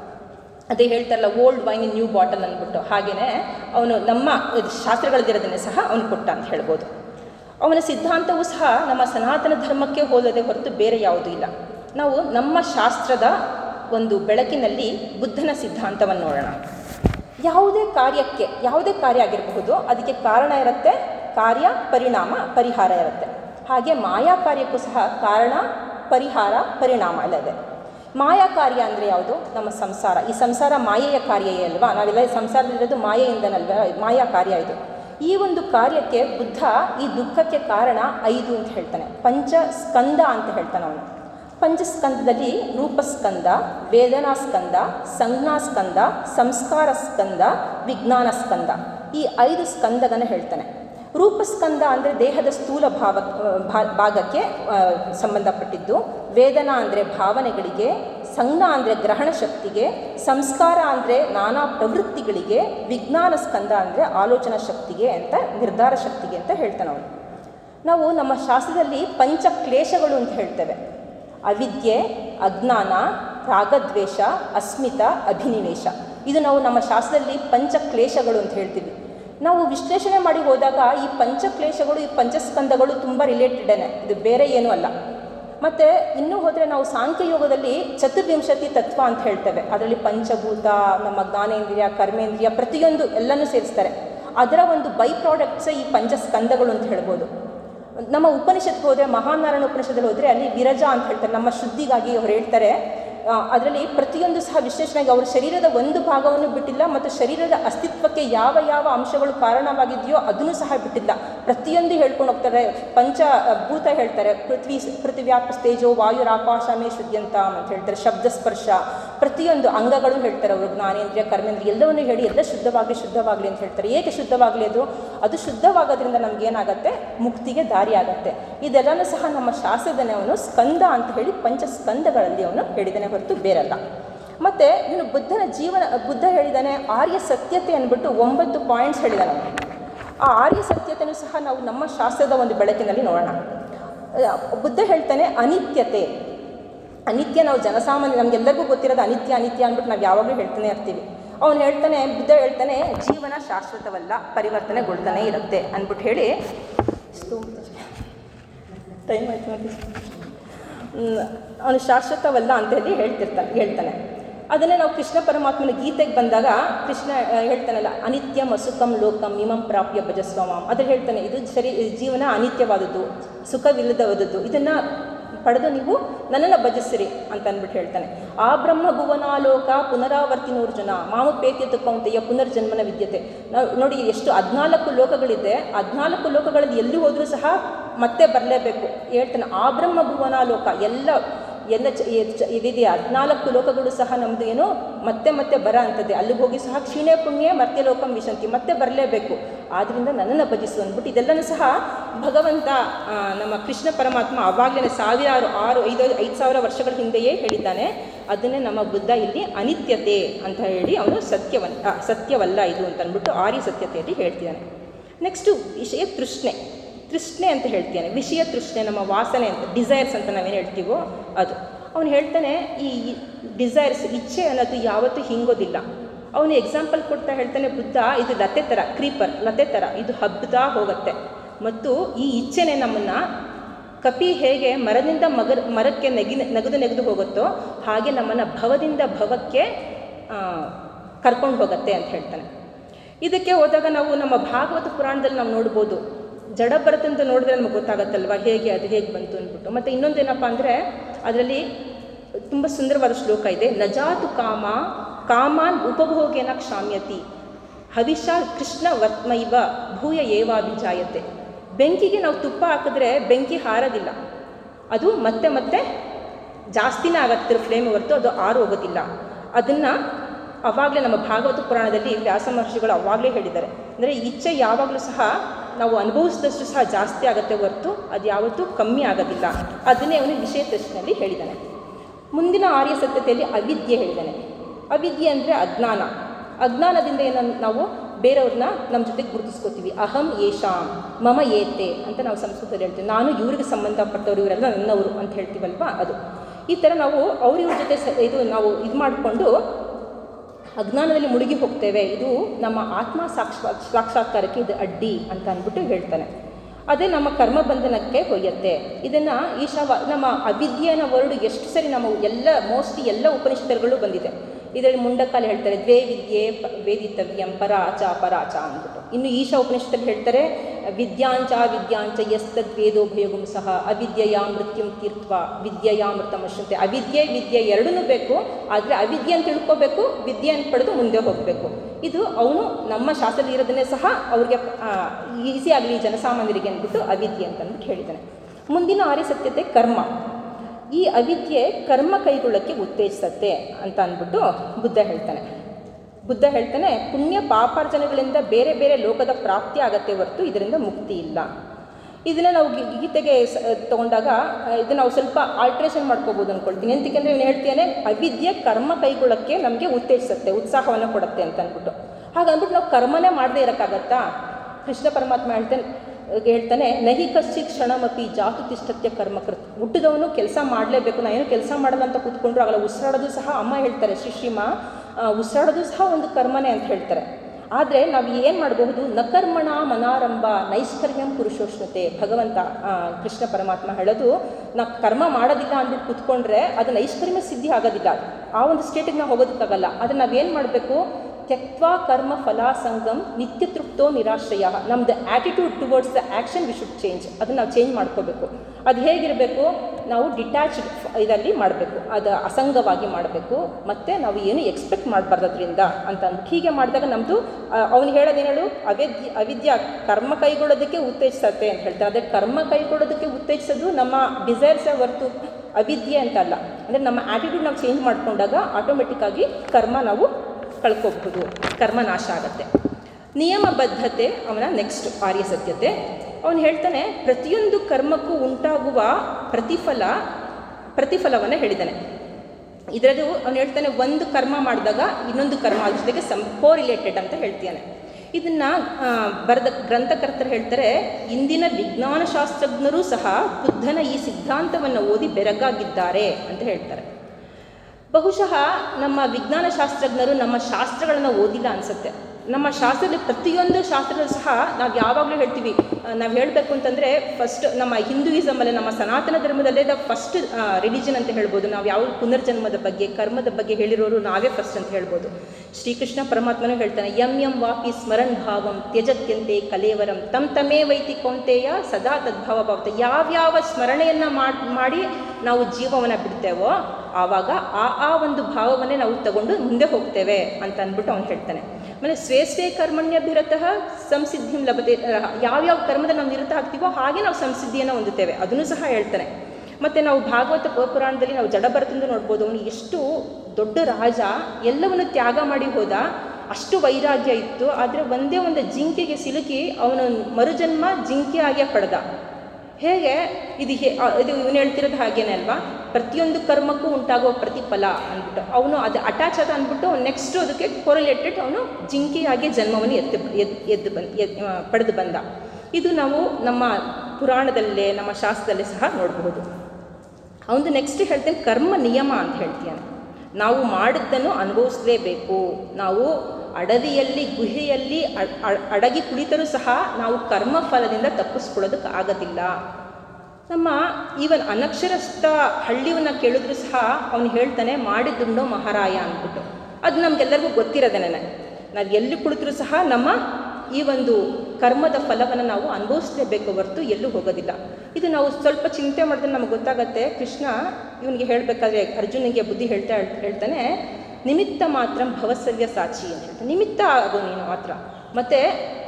ಅದೇ ಹೇಳ್ತಾರಲ್ಲ old wine in new bottle ಅಂದ್ಬಿಟ್ಟು ಹಾಗೆಯೇ ಅವನು ನಮ್ಮ ಇದು ಶಾಸ್ತ್ರಗಳಲ್ಲಿರೋದನ್ನೇ ಸಹ ಅವನು ಕೊಟ್ಟ ಅಂತ ಹೇಳ್ಬೋದು ಅವನ ಸಿದ್ಧಾಂತವೂ ಸಹ ನಮ್ಮ ಸನಾತನ ಧರ್ಮಕ್ಕೆ ಹೋಲದೆ ಹೊರತು ಬೇರೆ ಯಾವುದೂ ಇಲ್ಲ ನಾವು ನಮ್ಮ ಶಾಸ್ತ್ರದ ಒಂದು ಬೆಳಕಿನಲ್ಲಿ ಬುದ್ಧನ ಸಿದ್ಧಾಂತವನ್ನು ನೋಡೋಣ ಯಾವುದೇ ಕಾರ್ಯಕ್ಕೆ ಯಾವುದೇ ಕಾರ್ಯ ಆಗಿರಬಹುದು ಅದಕ್ಕೆ ಕಾರಣ ಇರುತ್ತೆ ಕಾರ್ಯ ಪರಿಣಾಮ ಪರಿಹಾರ ಇರುತ್ತೆ ಹಾಗೆ ಮಾಯಾ ಕಾರ್ಯಕ್ಕೂ ಸಹ ಕಾರಣ ಪರಿಹಾರ ಪರಿಣಾಮ ಎಲ್ಲ ಇದೆ ಮಾಯಾ ಕಾರ್ಯ ಅಂದರೆ ಯಾವುದು ನಮ್ಮ ಸಂಸಾರ ಈ ಸಂಸಾರ ಮಾಯೆಯ ಕಾರ್ಯವೇ ಅಲ್ವಾ ನಾವೆಲ್ಲ ಈ ಸಂಸಾರದಲ್ಲಿರೋದು ಮಾಯೆಯಿಂದನಲ್ವಾ ಮಾಯಾ ಕಾರ್ಯ ಇದು ಈ ಒಂದು ಕಾರ್ಯಕ್ಕೆ ಬುದ್ಧ ಈ ದುಃಖಕ್ಕೆ ಕಾರಣ ಐದು ಅಂತ ಹೇಳ್ತಾನೆ ಪಂಚ ಸ್ಕಂದ ಅಂತ ಹೇಳ್ತಾನೆ ಅವನು ಪಂಚಸ್ಕಂದದಲ್ಲಿ ರೂಪಸ್ಕಂದ ವೇದನಾ ಸ್ಕಂದ ಸಂಜ್ಞಾ ಸ್ಕಂದ ಸಂಸ್ಕಾರ ಸ್ಕಂದ ವಿಜ್ಞಾನ ಸ್ಕಂದ ಈ ಐದು ಸ್ಕಂದಗಳನ್ನು ಹೇಳ್ತಾನೆ ರೂಪಸ್ಕಂದ ಅಂದರೆ ದೇಹದ ಸ್ಥೂಲ ಭಾವ ಭಾ- ಭಾಗಕ್ಕೆ ಆ, ಸಂಬಂಧಪಟ್ಟಿದ್ದು ವೇದನಾ ಅಂದರೆ ಭಾವನೆಗಳಿಗೆ ಸಂಜ್ಞಾ ಅಂದರೆ ಗ್ರಹಣ ಶಕ್ತಿಗೆ ಸಂಸ್ಕಾರ ಅಂದರೆ ನಾನಾ ಪ್ರವೃತ್ತಿಗಳಿಗೆ ವಿಜ್ಞಾನ ಸ್ಕಂದ ಅಂದರೆ ಆಲೋಚನಾ ಶಕ್ತಿಗೆ ಅಂತ ನಿರ್ಧಾರ ಶಕ್ತಿಗೆ ಅಂತ ಹೇಳ್ತಾನೆ ಅವನು ನಾವು ನಮ್ಮ ಶಾಸ್ತ್ರದಲ್ಲಿ ಪಂಚ ಕ್ಲೇಶಗಳು ಅಂತ ಹೇಳ್ತೇವೆ ಅವಿದ್ಯೆ ಅಜ್ಞಾನ ರಾಗದ್ವೇಷ ಅಸ್ಮಿತ ಅಭಿನಿವೇಶ ಇದು ನಾವು ನಮ್ಮ ಶಾಸ್ತ್ರದಲ್ಲಿ ಪಂಚಕ್ಲೇಶಗಳು ಅಂತ ಹೇಳ್ತೀವಿ ನಾವು ವಿಶ್ಲೇಷಣೆ ಮಾಡಿ ಹೋದಾಗ ಈ ಪಂಚಕ್ಲೇಶಗಳು ಈ ಪಂಚಸ್ಕಂದಗಳು ತುಂಬ ರಿಲೇಟೆಡೇನೆ ಇದು ಬೇರೆ ಏನೂ ಅಲ್ಲ ಮತ್ತು ಇನ್ನೂ ಹೋದರೆ ನಾವು ಸಾಂಖ್ಯಯೋಗದಲ್ಲಿ ಚತುರ್ವಿಂಶತಿ ತತ್ವ ಅಂತ ಹೇಳ್ತೇವೆ ಅದರಲ್ಲಿ ಪಂಚಭೂತ ನಮ್ಮ ಜ್ಞಾನೇಂದ್ರಿಯ ಕರ್ಮೇಂದ್ರಿಯ ಪ್ರತಿಯೊಂದು ಎಲ್ಲನೂ ಸೇರಿಸ್ತಾರೆ ಅದರ ಒಂದು ಬೈ ಪ್ರಾಡಕ್ಟ್ಸೇ ಈ ಪಂಚಸ್ಕಂದಗಳು ಅಂತ ಹೇಳ್ಬೋದು ನಮ್ಮ ಉಪನಿಷತ್ಗೆ ಹೋದರೆ ಮಹಾನಾರಾಯಣ ಉಪನಿಷತ್ತಲ್ಲಿ ಹೋದರೆ ಅಲ್ಲಿ ವಿರಜ ಅಂತ ಹೇಳ್ತಾರೆ ನಮ್ಮ ಶುದ್ಧಿಗಾಗಿ ಅವ್ರು ಹೇಳ್ತಾರೆ ಅದರಲ್ಲಿ ಪ್ರತಿಯೊಂದು ಸಹ ವಿಶ್ಲೇಷಣೆಗೆ ಅವರ ಶರೀರದ ಒಂದು ಭಾಗವನ್ನು ಬಿಟ್ಟಿಲ್ಲ ಮತ್ತು ಶರೀರದ ಅಸ್ತಿತ್ವಕ್ಕೆ ಯಾವ ಯಾವ ಅಂಶಗಳು ಕಾರಣವಾಗಿದೆಯೋ ಅದನ್ನು ಸಹ ಬಿಟ್ಟಿಲ್ಲ ಪ್ರತಿಯೊಂದು ಹೇಳ್ಕೊಂಡು ಹೋಗ್ತಾರೆ ಪಂಚ ಭೂತ ಹೇಳ್ತಾರೆ ಪೃಥ್ವಿ ಪೃಥ್ವ್ಯಾಪ ತೇಜೋ ವಾಯುರಾಕಾಶಮೇ ಶುದ್ಧಂತ ಅಂತ ಹೇಳ್ತಾರೆ ಶಬ್ದ ಸ್ಪರ್ಶ ಪ್ರತಿಯೊಂದು ಅಂಗಗಳು ಹೇಳ್ತಾರೆ ಅವರು ಜ್ಞಾನೇಂದ್ರಿಯ ಕರ್ಮೇಂದ್ರಿಯ ಎಲ್ಲವನ್ನೂ ಹೇಳಿ ಎಲ್ಲ ಶುದ್ಧವಾಗಲಿ ಶುದ್ಧವಾಗಲಿ ಅಂತ ಹೇಳ್ತಾರೆ ಏಕೆ ಶುದ್ಧವಾಗಲಿ ಅದು ಅದು ಶುದ್ಧವಾಗೋದ್ರಿಂದ ನಮಗೇನಾಗತ್ತೆ ಮುಕ್ತಿಗೆ ದಾರಿ ಆಗತ್ತೆ ಇದೆಲ್ಲನೂ ಸಹ ನಮ್ಮ ಶಾಸ್ತ್ರದನೇ ಅವನು ಸ್ಕಂದ ಅಂತ ಹೇಳಿ ಪಂಚಸ್ಕಂದಗಳಲ್ಲಿ ಅವನು ಹೇಳಿದ್ದಾನೆ ಹೊರತು ಬೇರಲ್ಲ ಮತ್ತು ಇವನು ಬುದ್ಧನ ಜೀವನ ಬುದ್ಧ ಹೇಳಿದ್ದಾನೆ ಆರ್ಯ ಸತ್ಯತೆ ಅಂದ್ಬಿಟ್ಟು ಒಂಬತ್ತು ಪಾಯಿಂಟ್ಸ್ ಹೇಳಿದ್ದಾನೆ ಅವನು ಆ ಆರ್ಯ ಸತ್ಯತೆಯೂ ಸಹ ನಾವು ನಮ್ಮ ಶಾಸ್ತ್ರದ ಒಂದು ಬೆಳಕಿನಲ್ಲಿ ನೋಡೋಣ ಆ, ಬುದ್ಧ ಹೇಳ್ತಾನೆ ಅನಿತ್ಯತೆ ಅನಿತ್ಯ ನಾವು ಜನಸಾಮಾನ್ಯ ನಮಗೆಲ್ಲರಿಗೂ ಗೊತ್ತಿರೋದು ಅನಿತ್ಯ ಅನಿತ್ಯ ಅಂದ್ಬಿಟ್ಟು ನಾವು ಯಾವಾಗಲೂ ಹೇಳ್ತಾನೆ ಇರ್ತೀವಿ ಅವನು ಹೇಳ್ತಾನೆ ಬುದ್ಧ ಹೇಳ್ತಾನೆ ಜೀವನ ಶಾಶ್ವತವಲ್ಲ ಪರಿವರ್ತನೆಗೊಳ್ತಾನೆ ಇರುತ್ತೆ ಅಂದ್ಬಿಟ್ಟು ಹೇಳಿ ಟೈಮ್ ಆಯ್ತು ನೋಡಿ ಅವನು ಶಾಶ್ವತವಲ್ಲ ಅಂತ ಹೇಳಿ ಹೇಳ್ತಿರ್ತಾನೆ ಹೇಳ್ತಾನೆ ಅದನ್ನೇ ನಾವು ಕೃಷ್ಣ ಪರಮಾತ್ಮನ ಗೀತೆಗೆ ಬಂದಾಗ ಕೃಷ್ಣ ಆ, ಹೇಳ್ತಾನಲ್ಲ ಅನಿತ್ಯಂ ಅಸುಖಂ ಲೋಕಂ ಇಮಂ ಪ್ರಾಪ್ಯ ಭಜಸ್ವಮಾಂ ಅದ್ರಲ್ಲಿ ಹೇಳ್ತಾನೆ ಇದು ಶರೀ ಜೀವನ ಅನಿತ್ಯವಾದದ್ದು ಸುಖವಿಲ್ಲದವಾದದ್ದು ಇದನ್ನು ಪಡೆದು ನೀವು ನನ್ನನ್ನು ಭಜಿಸಿರಿ ಅಂತ ಅಂದ್ಬಿಟ್ಟು ಹೇಳ್ತಾನೆ ಆ ಬ್ರಹ್ಮ ಭುವನಾಲೋಕ ಪುನರಾವರ್ತಿನೋರ್ಜುನ ಮಾಮು ಪೇತ್ಯತ ಕೌಂತೆಯ ಪುನರ್ಜನ್ಮನ ವಿದ್ಯತೆ ನಾವು ನೋಡಿ ಎಷ್ಟು ಹದಿನಾಲ್ಕು ಲೋಕಗಳಿದೆ ಹದಿನಾಲ್ಕು ಲೋಕಗಳಲ್ಲಿ ಎಲ್ಲಿ ಹೋದರೂ ಸಹ ಮತ್ತೆ ಬರಲೇಬೇಕು ಹೇಳ್ತಾನೆ ಆ ಬ್ರಹ್ಮ ಭುವನಾಲೋಕ ಎಲ್ಲ ಎಲ್ಲ ಚ ಎ- ಚ- ಇದಿದೆ ಹದಿನಾಲ್ಕು ಲೋಕಗಳು ಸಹ ನಮ್ಮದು ಏನು ಮತ್ತೆ ಮತ್ತೆ ಬರ ಅಂತದೆ ಅಲ್ಲಿಗೆ ಹೋಗಿ ಸಹ ಕ್ಷೀಣೆ ಪುಣ್ಯ ಮತ್ತೆ ಲೋಕಂ ವಿಶಂತಿ ಮತ್ತೆ ಬರಲೇಬೇಕು ಆದ್ದರಿಂದ ನನ್ನನ್ನು ಭಜಿಸು ಅಂದ್ಬಿಟ್ಟು ಇದೆಲ್ಲನೂ ಸಹ ಭಗವಂತ ಆ, ನಮ್ಮ ಕೃಷ್ಣ ಪರಮಾತ್ಮ ಆವಾಗಲೇ ಸಾವಿರಾರು ಆರು ಐದು ಐದು ಸಾವಿರ ವರ್ಷಗಳ ಹಿಂದೆಯೇ ಹೇಳಿದ್ದಾನೆ ಅದನ್ನೇ ನಮ್ಮ ಬುದ್ಧ ಇಲ್ಲಿ ಅನಿತ್ಯತೆ ಅಂತ ಹೇಳಿ ಅವನು ಸತ್ಯವನ್ ಆ, ಸತ್ಯವಲ್ಲ ಇದು ಅಂತ ಅಂದ್ಬಿಟ್ಟು ಆರ್ಯ ಸತ್ಯತೆಯಲ್ಲಿ ಹೇಳ್ತಿದ್ದಾನೆ ನೆಕ್ಸ್ಟು ವಿಷಯ ತೃಷ್ಣೆ ತೃಷ್ಣೆ ಅಂತ ಹೇಳ್ತೇನೆ ವಿಷಯ ತೃಷ್ಣೆ ನಮ್ಮ ವಾಸನೆ ಅಂತ ಡಿಸೈರ್ಸ್ ಅಂತ ನಾವೇನು ಹೇಳ್ತೀವೋ ಅದು ಅವನು ಹೇಳ್ತಾನೆ ಈ ಡಿಸೈರ್ಸ್ ಇಚ್ಛೆ ಅನ್ನೋದು ಯಾವತ್ತೂ ಹಿಂಗೋದಿಲ್ಲ ಅವನು ಎಕ್ಸಾಂಪಲ್ ಕೊಡ್ತಾ ಹೇಳ್ತಾನೆ ಬುದ್ಧ ಇದು ಲತೆ ಥರ ಕ್ರೀಪರ್ ಲತೆ ಥರ ಇದು ಹಬ್ಬತಾ ಹೋಗುತ್ತೆ ಮತ್ತು ಈ ಇಚ್ಛೆನೆ ನಮ್ಮನ್ನು ಕಪಿ ಹೇಗೆ ಮರದಿಂದ ಮಗರ್ ಮರಕ್ಕೆ ನೆಗಿ ನಗದು ನೆಗೆದು ಹೋಗುತ್ತೋ ಹಾಗೆ ನಮ್ಮನ್ನು ಭವದಿಂದ ಭವಕ್ಕೆ ಕರ್ಕೊಂಡು ಹೋಗುತ್ತೆ ಅಂತ ಹೇಳ್ತಾನೆ ಇದಕ್ಕೆ ಹೋದಾಗ ನಾವು ನಮ್ಮ ಭಾಗವತ ಪುರಾಣದಲ್ಲಿ ನಾವು ನೋಡ್ಬೋದು ಜಡ ಬರುತ್ತಂತ ನೋಡಿದ್ರೆ ನಮಗೆ ಗೊತ್ತಾಗತ್ತಲ್ವ ಹೇಗೆ ಅದು ಹೇಗೆ ಬಂತು ಅಂದ್ಬಿಟ್ಟು ಮತ್ತು ಇನ್ನೊಂದೇನಪ್ಪ ಅಂದರೆ ಅದರಲ್ಲಿ ತುಂಬ ಸುಂದರವಾದ ಶ್ಲೋಕ ಇದೆ ನಜಾತು ಕಾಮ ಕಾಮಾನ್ ಉಪಭೋಗೇನ ಕ್ಷಾಮ್ಯತಿ ಹವಿಷ ಕೃಷ್ಣ ವರ್ತ್ಮೈವ ಭೂಯ ಏವಾಭಿಜಾಯತೆ ಬೆಂಕಿಗೆ ನಾವು ತುಪ್ಪ ಹಾಕಿದ್ರೆ ಬೆಂಕಿ ಹಾರೋದಿಲ್ಲ ಅದು ಮತ್ತೆ ಮತ್ತೆ ಜಾಸ್ತಿನೇ ಆಗತ್ತೆ ಫ್ಲೇಮ್ ಹೊರತು ಅದು ಆರು ಹೋಗೋದಿಲ್ಲ ಅದನ್ನು ಅವಾಗಲೇ ನಮ್ಮ ಭಾಗವತ ಪುರಾಣದಲ್ಲಿ ವ್ಯಾಸ ಮಹರ್ಷಿಗಳು ಅವಾಗಲೇ ಹೇಳಿದ್ದಾರೆ ಅಂದರೆ ಇಚ್ಛೆ ಯಾವಾಗಲೂ ಸಹ ನಾವು ಅನುಭವಿಸಿದಷ್ಟು ಸಹ ಜಾಸ್ತಿ ಆಗುತ್ತೆ ಹೊರತು ಅದು ಯಾವತ್ತೂ ಕಮ್ಮಿ ಆಗೋದಿಲ್ಲ ಅದನ್ನೇ ಅವನು ವಿಷಯ ದರ್ಶನಲ್ಲಿ ಹೇಳಿದ್ದಾನೆ ಮುಂದಿನ ಆರ್ಯ ಸತ್ಯತೆಯಲ್ಲಿ ಅವಿದ್ಯೆ ಹೇಳಿದ್ದಾನೆ ಅವಿದ್ಯೆ ಅಂದರೆ ಅಜ್ಞಾನ ಅಜ್ಞಾನದಿಂದ ಏನು ನಾವು ಬೇರೆಯವ್ರನ್ನ ನಮ್ಮ ಜೊತೆಗೆ ಗುರುತಿಸ್ಕೋತೀವಿ ಅಹಂ ಏಷಾಂ ಮಮ ಏತೆ ಅಂತ ನಾವು ಸಂಸ್ಕೃತದಲ್ಲಿ ಹೇಳ್ತೀವಿ ನಾನು ಇವ್ರಿಗೆ ಸಂಬಂಧಪಟ್ಟವರು ಇವರೆಲ್ಲ ನನ್ನವರು ಅಂತ ಹೇಳ್ತೀವಲ್ವಾ ಅದು ಈ ಥರ ನಾವು ಅವ್ರಿವ್ರ ಜೊತೆ ಸ ಇದು ನಾವು ಇದು ಮಾಡಿಕೊಂಡು ಅಜ್ಞಾನದಲ್ಲಿ ಮುಳುಗಿ ಹೋಗ್ತೇವೆ ಇದು ನಮ್ಮ ಆತ್ಮ ಸಾಕ್ಷಾ ಸಾಕ್ಷಾತ್ಕಾರಕ್ಕೆ ಇದು ಅಡ್ಡಿ ಅಂತ ಅಂದ್ಬಿಟ್ಟು ಹೇಳ್ತಾನೆ ಅದೇ ನಮ್ಮ ಕರ್ಮ ಬಂಧನಕ್ಕೆ ಒಯ್ಯತ್ತೆ ಇದನ್ನು ಈಶಾವ ನಮ್ಮ ಅವಿದ್ಯೆ ಅನ್ನೋ ವರ್ಡ್ ಎಷ್ಟು ಸರಿ ನಮ್ಮ ಎಲ್ಲ ಮೋಸ್ಟ್ಲಿ ಎಲ್ಲ ಉಪನಿಷತ್ತುಗಳು ಬಂದಿದೆ ಇದರಲ್ಲಿ ಮುಂಡಕಾಲ ಹೇಳ್ತಾರೆ ದ್ವೇ ವಿದ್ಯೆ ಪ- ವೇದಿತವ್ಯಂ ಪರಾಚ ಪರಾಚ ಅಂದ್ಬಿಟ್ಟು ಇನ್ನು ಈಶಾ ಉಪನಿಷತ್ತಲ್ಲಿ ಹೇಳ್ತಾರೆ ವಿದ್ಯಾಂಚ ವಿದ್ಯಾಂಚ ಯಸ್ತದ್ವೇದೋ ಭಯಗುಂ ಸಹ ಅವಿದ್ಯೆಯ ಮೃತ್ಯುಂ ತೀರ್ಥ ವಿದ್ಯೆಯಾಮೃತಮಶ್ಯಂತೆ ಅವಿದ್ಯೆ ವಿದ್ಯೆ ಎರಡನ್ನೂ ಬೇಕು ಆದರೆ ಅವಿದ್ಯೆ ಅಂತ ತಿಳ್ಕೋಬೇಕು ವಿದ್ಯೆಯನ್ನು ಪಡೆದು ಮುಂದೆ ಹೋಗಬೇಕು ಇದು ಅವನು ನಮ್ಮ ಶಾಸ್ತ್ರದಲ್ಲಿ ಇರೋದನ್ನೇ ಸಹ ಅವ್ರಿಗೆ ಈಸಿ ಆಗಲಿ ಜನಸಾಮಾನ್ಯರಿಗೆ ಅಂದ್ಬಿಟ್ಟು ಅವಿದ್ಯೆ ಅಂತ ಅಂದ್ಬಿಟ್ಟು ಹೇಳಿದ್ದಾನೆ ಮುಂದಿನ ಆರ್ಯ ಸತ್ಯತೆ ಕರ್ಮ ಈ ಅವಿದ್ಯೆ ಕರ್ಮ ಕೈಗೊಳ್ಳಕ್ಕೆ ಉತ್ತೇಜಿಸತ್ತೆ ಅಂತ ಅಂದ್ಬಿಟ್ಟು ಬುದ್ಧ ಹೇಳ್ತಾನೆ ಬುದ್ಧ ಹೇಳ್ತಾನೆ ಪುಣ್ಯ ಪಾಪಾರ್ಜನೆಗಳಿಂದ ಬೇರೆ ಬೇರೆ ಲೋಕದ ಪ್ರಾಪ್ತಿ ಆಗತ್ತೆ ಹೊರತು ಇದರಿಂದ ಮುಕ್ತಿ ಇಲ್ಲ ಇದನ್ನು ನಾವು ಗಿ- ಗೀತೆಗೆ ಸ ತೊಗೊಂಡಾಗ ಇದನ್ನು ನಾವು ಸ್ವಲ್ಪ ಆಲ್ಟ್ರೇಷನ್ ಮಾಡ್ಕೋಬೋದು ಅಂದ್ಕೊಳ್ತೀನಿ ಎಂತಕ್ಕೆಂದರೆ ಇವನು ಹೇಳ್ತಾನೆ ಅವಿದ್ಯೆ ಕರ್ಮ ಕೈಗೊಳ್ಳಕ್ಕೆ ನಮಗೆ ಉತ್ತೇಜಿಸುತ್ತೆ ಉತ್ಸಾಹವನ್ನು ಕೊಡುತ್ತೆ ಅಂತ ಅಂದ್ಬಿಟ್ಟು ಹಾಗಂದ್ಬಿಟ್ಟು ನಾವು ಕರ್ಮನೇ ಮಾಡದೇ ಇರೋಕ್ಕಾಗತ್ತಾ ಕೃಷ್ಣ ಪರಮಾತ್ಮ ಹೇಳ್ತಾನೆ ಹೇಳ್ತಾನೆ ನಹಿ ಕಶ್ಚಿತ್ ಕ್ಷಣಮಪಿ ಜಾತು ತಿಷ್ಟತ್ಯ ಕರ್ಮಕೃತ್ ಹುಟ್ಟಿದವನು ಕೆಲಸ ಮಾಡಲೇಬೇಕು ನಾ ಏನು ಕೆಲಸ ಮಾಡಲ್ಲ ಅಂತ ಕೂತ್ಕೊಂಡ್ರು ಆಗಲ್ಲ ಉಸಿರಾಡೋದು ಸಹ ಅಮ್ಮ ಹೇಳ್ತಾರೆ ಶ್ರೀಶ್ರೀಮ ಉಸಿರಾಡೋದು ಸಹ ಒಂದು ಕರ್ಮನೇ ಅಂತ ಹೇಳ್ತಾರೆ ಆದರೆ ನಾವು ಏನು ಮಾಡಬಹುದು ನಕರ್ಮಣ ಮನಾರಂಭ ನೈಷ್ಕರ್ಮ್ಯಂ ಪುರುಷೋಷ್ಣತೆ ಭಗವಂತ ಆ, ಕೃಷ್ಣ ಪರಮಾತ್ಮ ಹೇಳೋದು ನಾ ಕರ್ಮ ಮಾಡೋದಿಲ್ಲ ಅಂದ್ಬಿಟ್ಟು ಕೂತ್ಕೊಂಡ್ರೆ ಅದು ನೈಷ್ಕರ್ಮ್ಯ ಸಿದ್ಧಿ ಆಗೋದಿಲ್ಲ ಆ ಒಂದು ಸ್ಟೇಟಿಗೆ ನಾವು ಹೋಗೋದಕ್ಕಾಗಲ್ಲ ಆದರೆ ನಾವೇನು ಮಾಡಬೇಕು ತ್ಯಕ್ವಾ ಕರ್ಮ ಫಲಾಸಂಗಂ ನಿತ್ಯ ತೃಪ್ತೋ ನಿರಾಶ್ರಯ ನಮ್ದು attitude towards the action we should change ಅದನ್ನು ನಾವು ಚೇಂಜ್ ಮಾಡ್ಕೋಬೇಕು ಅದು ಹೇಗಿರಬೇಕು ನಾವು ಡಿಟ್ಯಾಚ್ಡ್ ಇದರಲ್ಲಿ ಮಾಡಬೇಕು ಅದು ಅಸಂಗವಾಗಿ ಮಾಡಬೇಕು ಮತ್ತು ನಾವು ಏನು ಎಕ್ಸ್ಪೆಕ್ಟ್ ಮಾಡಬಾರ್ದು ಅದರಿಂದ ಅಂತ ಅಂದ್ಬಿಟ್ಟು ಹೀಗೆ ಮಾಡಿದಾಗ ನಮ್ಮದು ಅವನು ಹೇಳೋದೇನು ಹೇಳು ಅವಿದ್ಯ ಅವಿದ್ಯ ಕರ್ಮ ಕೈಗೊಳ್ಳೋದಕ್ಕೆ ಉತ್ತೇಜಿಸತ್ತೆ ಅಂತ ಹೇಳ್ತಾರೆ ಅದೇ ಕರ್ಮ ಕೈಗೊಳ್ಳೋದಕ್ಕೆ ಉತ್ತೇಜಿಸೋದು ನಮ್ಮ ಡಿಸೈರ್ಸೇ ಹೊರತು ಅವಿದ್ಯೆ ಅಂತಲ್ಲ ಅಂದರೆ ನಮ್ಮ ಆ್ಯಟಿಟ್ಯೂಡ್ ನಾವು ಚೇಂಜ್ ಮಾಡಿಕೊಂಡಾಗ ಆಟೋಮೆಟಿಕ್ಕಾಗಿ ಕರ್ಮ ನಾವು ಕಳ್ಕೋಬಹುದು ಕರ್ಮ ನಾಶ ಆಗುತ್ತೆ ನಿಯಮಬದ್ಧತೆ ಅವನ ನೆಕ್ಸ್ಟ್ ಆರ್ಯ ಸತ್ಯತೆ ಅವನು ಹೇಳ್ತಾನೆ ಪ್ರತಿಯೊಂದು ಕರ್ಮಕ್ಕೂ ಉಂಟಾಗುವ ಪ್ರತಿಫಲ ಪ್ರತಿಫಲವನ್ನು ಹೇಳಿದ್ದಾನೆ ಇದರದು ಅವನು ಹೇಳ್ತಾನೆ ಒಂದು ಕರ್ಮ ಮಾಡಿದಾಗ ಇನ್ನೊಂದು ಕರ್ಮ ಅದ್ರ ಜೊತೆಗೆ ಸಂ ರಿಲೇಟೆಡ್ ಅಂತ ಹೇಳ್ತಾನೆ ಇದನ್ನು ಬರೆದ ಗ್ರಂಥಕರ್ತರು ಹೇಳ್ತಾರೆ ಇಂದಿನ ವಿಜ್ಞಾನಶಾಸ್ತ್ರಜ್ಞರೂ ಸಹ ಬುದ್ಧನ ಈ ಸಿದ್ಧಾಂತವನ್ನು ಓದಿ ಬೆರಗಾಗಿದ್ದಾರೆ ಅಂತ ಹೇಳ್ತಾರೆ ಬಹುಶಃ ನಮ್ಮ ವಿಜ್ಞಾನ ಶಾಸ್ತ್ರಜ್ಞರು ನಮ್ಮ ಶಾಸ್ತ್ರಗಳನ್ನು ಓದಿಲ್ಲ ಅನಿಸುತ್ತೆ ನಮ್ಮ ಶಾಸ್ತ್ರದಲ್ಲಿ ಪ್ರತಿಯೊಂದು ಶಾಸ್ತ್ರದಲ್ಲೂ ಸಹ ನಾವು ಯಾವಾಗಲೂ ಹೇಳ್ತೀವಿ ನಾವು ಹೇಳಬೇಕು ಅಂತಂದರೆ ಫಸ್ಟ್ ನಮ್ಮ ಹಿಂದೂಯಿಸಮಲ್ಲಿ ನಮ್ಮ ಸನಾತನ ಧರ್ಮದಲ್ಲೇ ದ ಫಸ್ಟ್ ರಿಲಿಜನ್ ಅಂತ ಹೇಳ್ಬೋದು ನಾವು ಯಾವ ಪುನರ್ಜನ್ಮದ ಬಗ್ಗೆ ಕರ್ಮದ ಬಗ್ಗೆ ಹೇಳಿರೋರು ನಾವೇ ಫಸ್ಟ್ ಅಂತ ಹೇಳ್ಬೋದು ಶ್ರೀಕೃಷ್ಣ ಪರಮಾತ್ಮನೂ ಹೇಳ್ತಾನೆ ಯಂ ಯಂ ವಾಪಿ ಸ್ಮರಣ್ ಭಾವಂ ತ್ಯಜತ್ಯಂತೆ ಕಲೇವರಂ ತಮ್ ತಮೇ ವೈತಿ ಕೌಂತೆಯ ಸದಾ ತದ್ಭಾವ ಭಾವತೆ ಯಾವ್ಯಾವ ಸ್ಮರಣೆಯನ್ನು ಮಾಡಿ ನಾವು ಜೀವವನ್ನು ಬಿಡ್ತೇವೋ ಆವಾಗ ಆ ಆ ಒಂದು ಭಾವವನ್ನೇ ನಾವು ತಗೊಂಡು ಮುಂದೆ ಹೋಗ್ತೇವೆ ಅಂತ ಅಂದ್ಬಿಟ್ಟು ಅವನು ಹೇಳ್ತಾನೆ ಆಮೇಲೆ ಸ್ವೇ ಸ್ವೇ ಕರ್ಮಣ್ಯಭಿರತಃ ಸಂಸಿದ್ಧಿಂ ಲಭತೆ ಯಾವ್ಯಾವ ಕರ್ಮದಲ್ಲಿ ನಾವು ನಿರತ ಆಗ್ತೀವೋ ಹಾಗೆ ನಾವು ಸಂಸಿದ್ಧಿಯನ್ನು ಹೊಂದುತ್ತೇವೆ ಅದನ್ನು ಸಹ ಹೇಳ್ತಾನೆ ಮತ್ತು ನಾವು ಭಾಗವತ ಪುರಾಣದಲ್ಲಿ ನಾವು ಜಡಭರತಂದು ನೋಡ್ಬೋದು ಅವನು ಎಷ್ಟು ದೊಡ್ಡ ರಾಜ ಎಲ್ಲವನ್ನು ತ್ಯಾಗ ಮಾಡಿ ಹೋದ ಅಷ್ಟು ವೈರಾಗ್ಯ ಇತ್ತು ಆದರೆ ಒಂದೇ ಒಂದು ಜಿಂಕೆಗೆ ಸಿಲುಕಿ ಅವನ ಮರುಜನ್ಮ ಜಿಂಕೆಯಾಗಿಯೇ ಪಡೆದ ಹೇಗೆ ಇದು ಹೇ ಆ, ಇದು ಇವನು ಹೇಳ್ತಿರೋದು ಹಾಗೇನೆ ಅಲ್ವಾ ಪ್ರತಿಯೊಂದು ಕರ್ಮಕ್ಕೂ ಉಂಟಾಗುವ ಪ್ರತಿಫಲ ಅಂದ್ಬಿಟ್ಟು ಅವನು ಅದು ಅಟ್ಯಾಚ್ ಆದ ಅಂದ್ಬಿಟ್ಟು ನೆಕ್ಸ್ಟ್ ಅದಕ್ಕೆ ಕೊರಲೇಟೆಡ್ ಅವನು ಜಿಂಕೆಯಾಗಿ ಜನ್ಮವನ್ನು ಎತ್ತು ಎದ್ದು ಎದ್ದು ಬಂದು ಎದ್ ಆ, ಪಡೆದು ಬಂದ ಇದು ನಾವು ನಮ್ಮ ಪುರಾಣದಲ್ಲೇ ನಮ್ಮ ಶಾಸ್ತ್ರದಲ್ಲೇ ಸಹ ನೋಡಬಹುದು ಅವನು ನೆಕ್ಸ್ಟ್ ಹೇಳ್ತೇನೆ ಕರ್ಮ ನಿಯಮ ಅಂತ ಹೇಳ್ತೀಯಾನೆ ನಾವು ಮಾಡಿದ್ದನ್ನು ಅನುಭವಿಸಲೇಬೇಕು ನಾವು ಅಡವಿಯಲ್ಲಿ ಗುಹೆಯಲ್ಲಿ ಅ- ಅ- ಅಡಗಿ ಕುಳಿತರೂ ಸಹ ನಾವು ಕರ್ಮ ಫಲದಿಂದ ತಪ್ಪಿಸ್ಕೊಳ್ಳೋದಕ್ಕೆ ಆಗೋದಿಲ್ಲ ನಮ್ಮ ಈವನ್ ಅನಕ್ಷರಸ್ಥ ಹಳ್ಳಿಯನ್ನ ಕೇಳಿದ್ರು ಸಹ ಅವನು ಹೇಳ್ತಾನೆ ಮಾಡಿದ್ದುಂಡೋ ಮಹಾರಾಯ ಅಂದ್ಬಿಟ್ಟು ಅದು ನಮಗೆಲ್ಲರಿಗೂ ಗೊತ್ತಿರೋದೇನೆ ನಾವು ಎಲ್ಲಿ ಕುಳಿತರೂ ಸಹ ನಮ್ಮ ಈ ಒಂದು ಕರ್ಮದ ಫಲವನ್ನು ನಾವು ಅನುಭವಿಸಲೇಬೇಕು ಹೊರತು ಎಲ್ಲೂ ಹೋಗೋದಿಲ್ಲ ಇದು ನಾವು ಸ್ವಲ್ಪ ಚಿಂತೆ ಮಾಡಿದ್ರೆ ನಮ್ಗೆ ಗೊತ್ತಾಗತ್ತೆ ಕೃಷ್ಣ ಇವನಿಗೆ ಹೇಳಬೇಕಾದ್ರೆ ಅರ್ಜುನಿಗೆ ಬುದ್ಧಿ ಹೇಳ್ತಾ ಹೇಳ್ತಾನೆ ನಿಮಿತ್ತ ಮಾತ್ರ ಭವಸವ್ಯ ಸಾಚಿ ಅಂತ ಹೇಳ್ತಾನೆ ನಿಮಿತ್ತ ಆಗೋ ನೀನು ಮಾತ್ರ ಮತ್ತು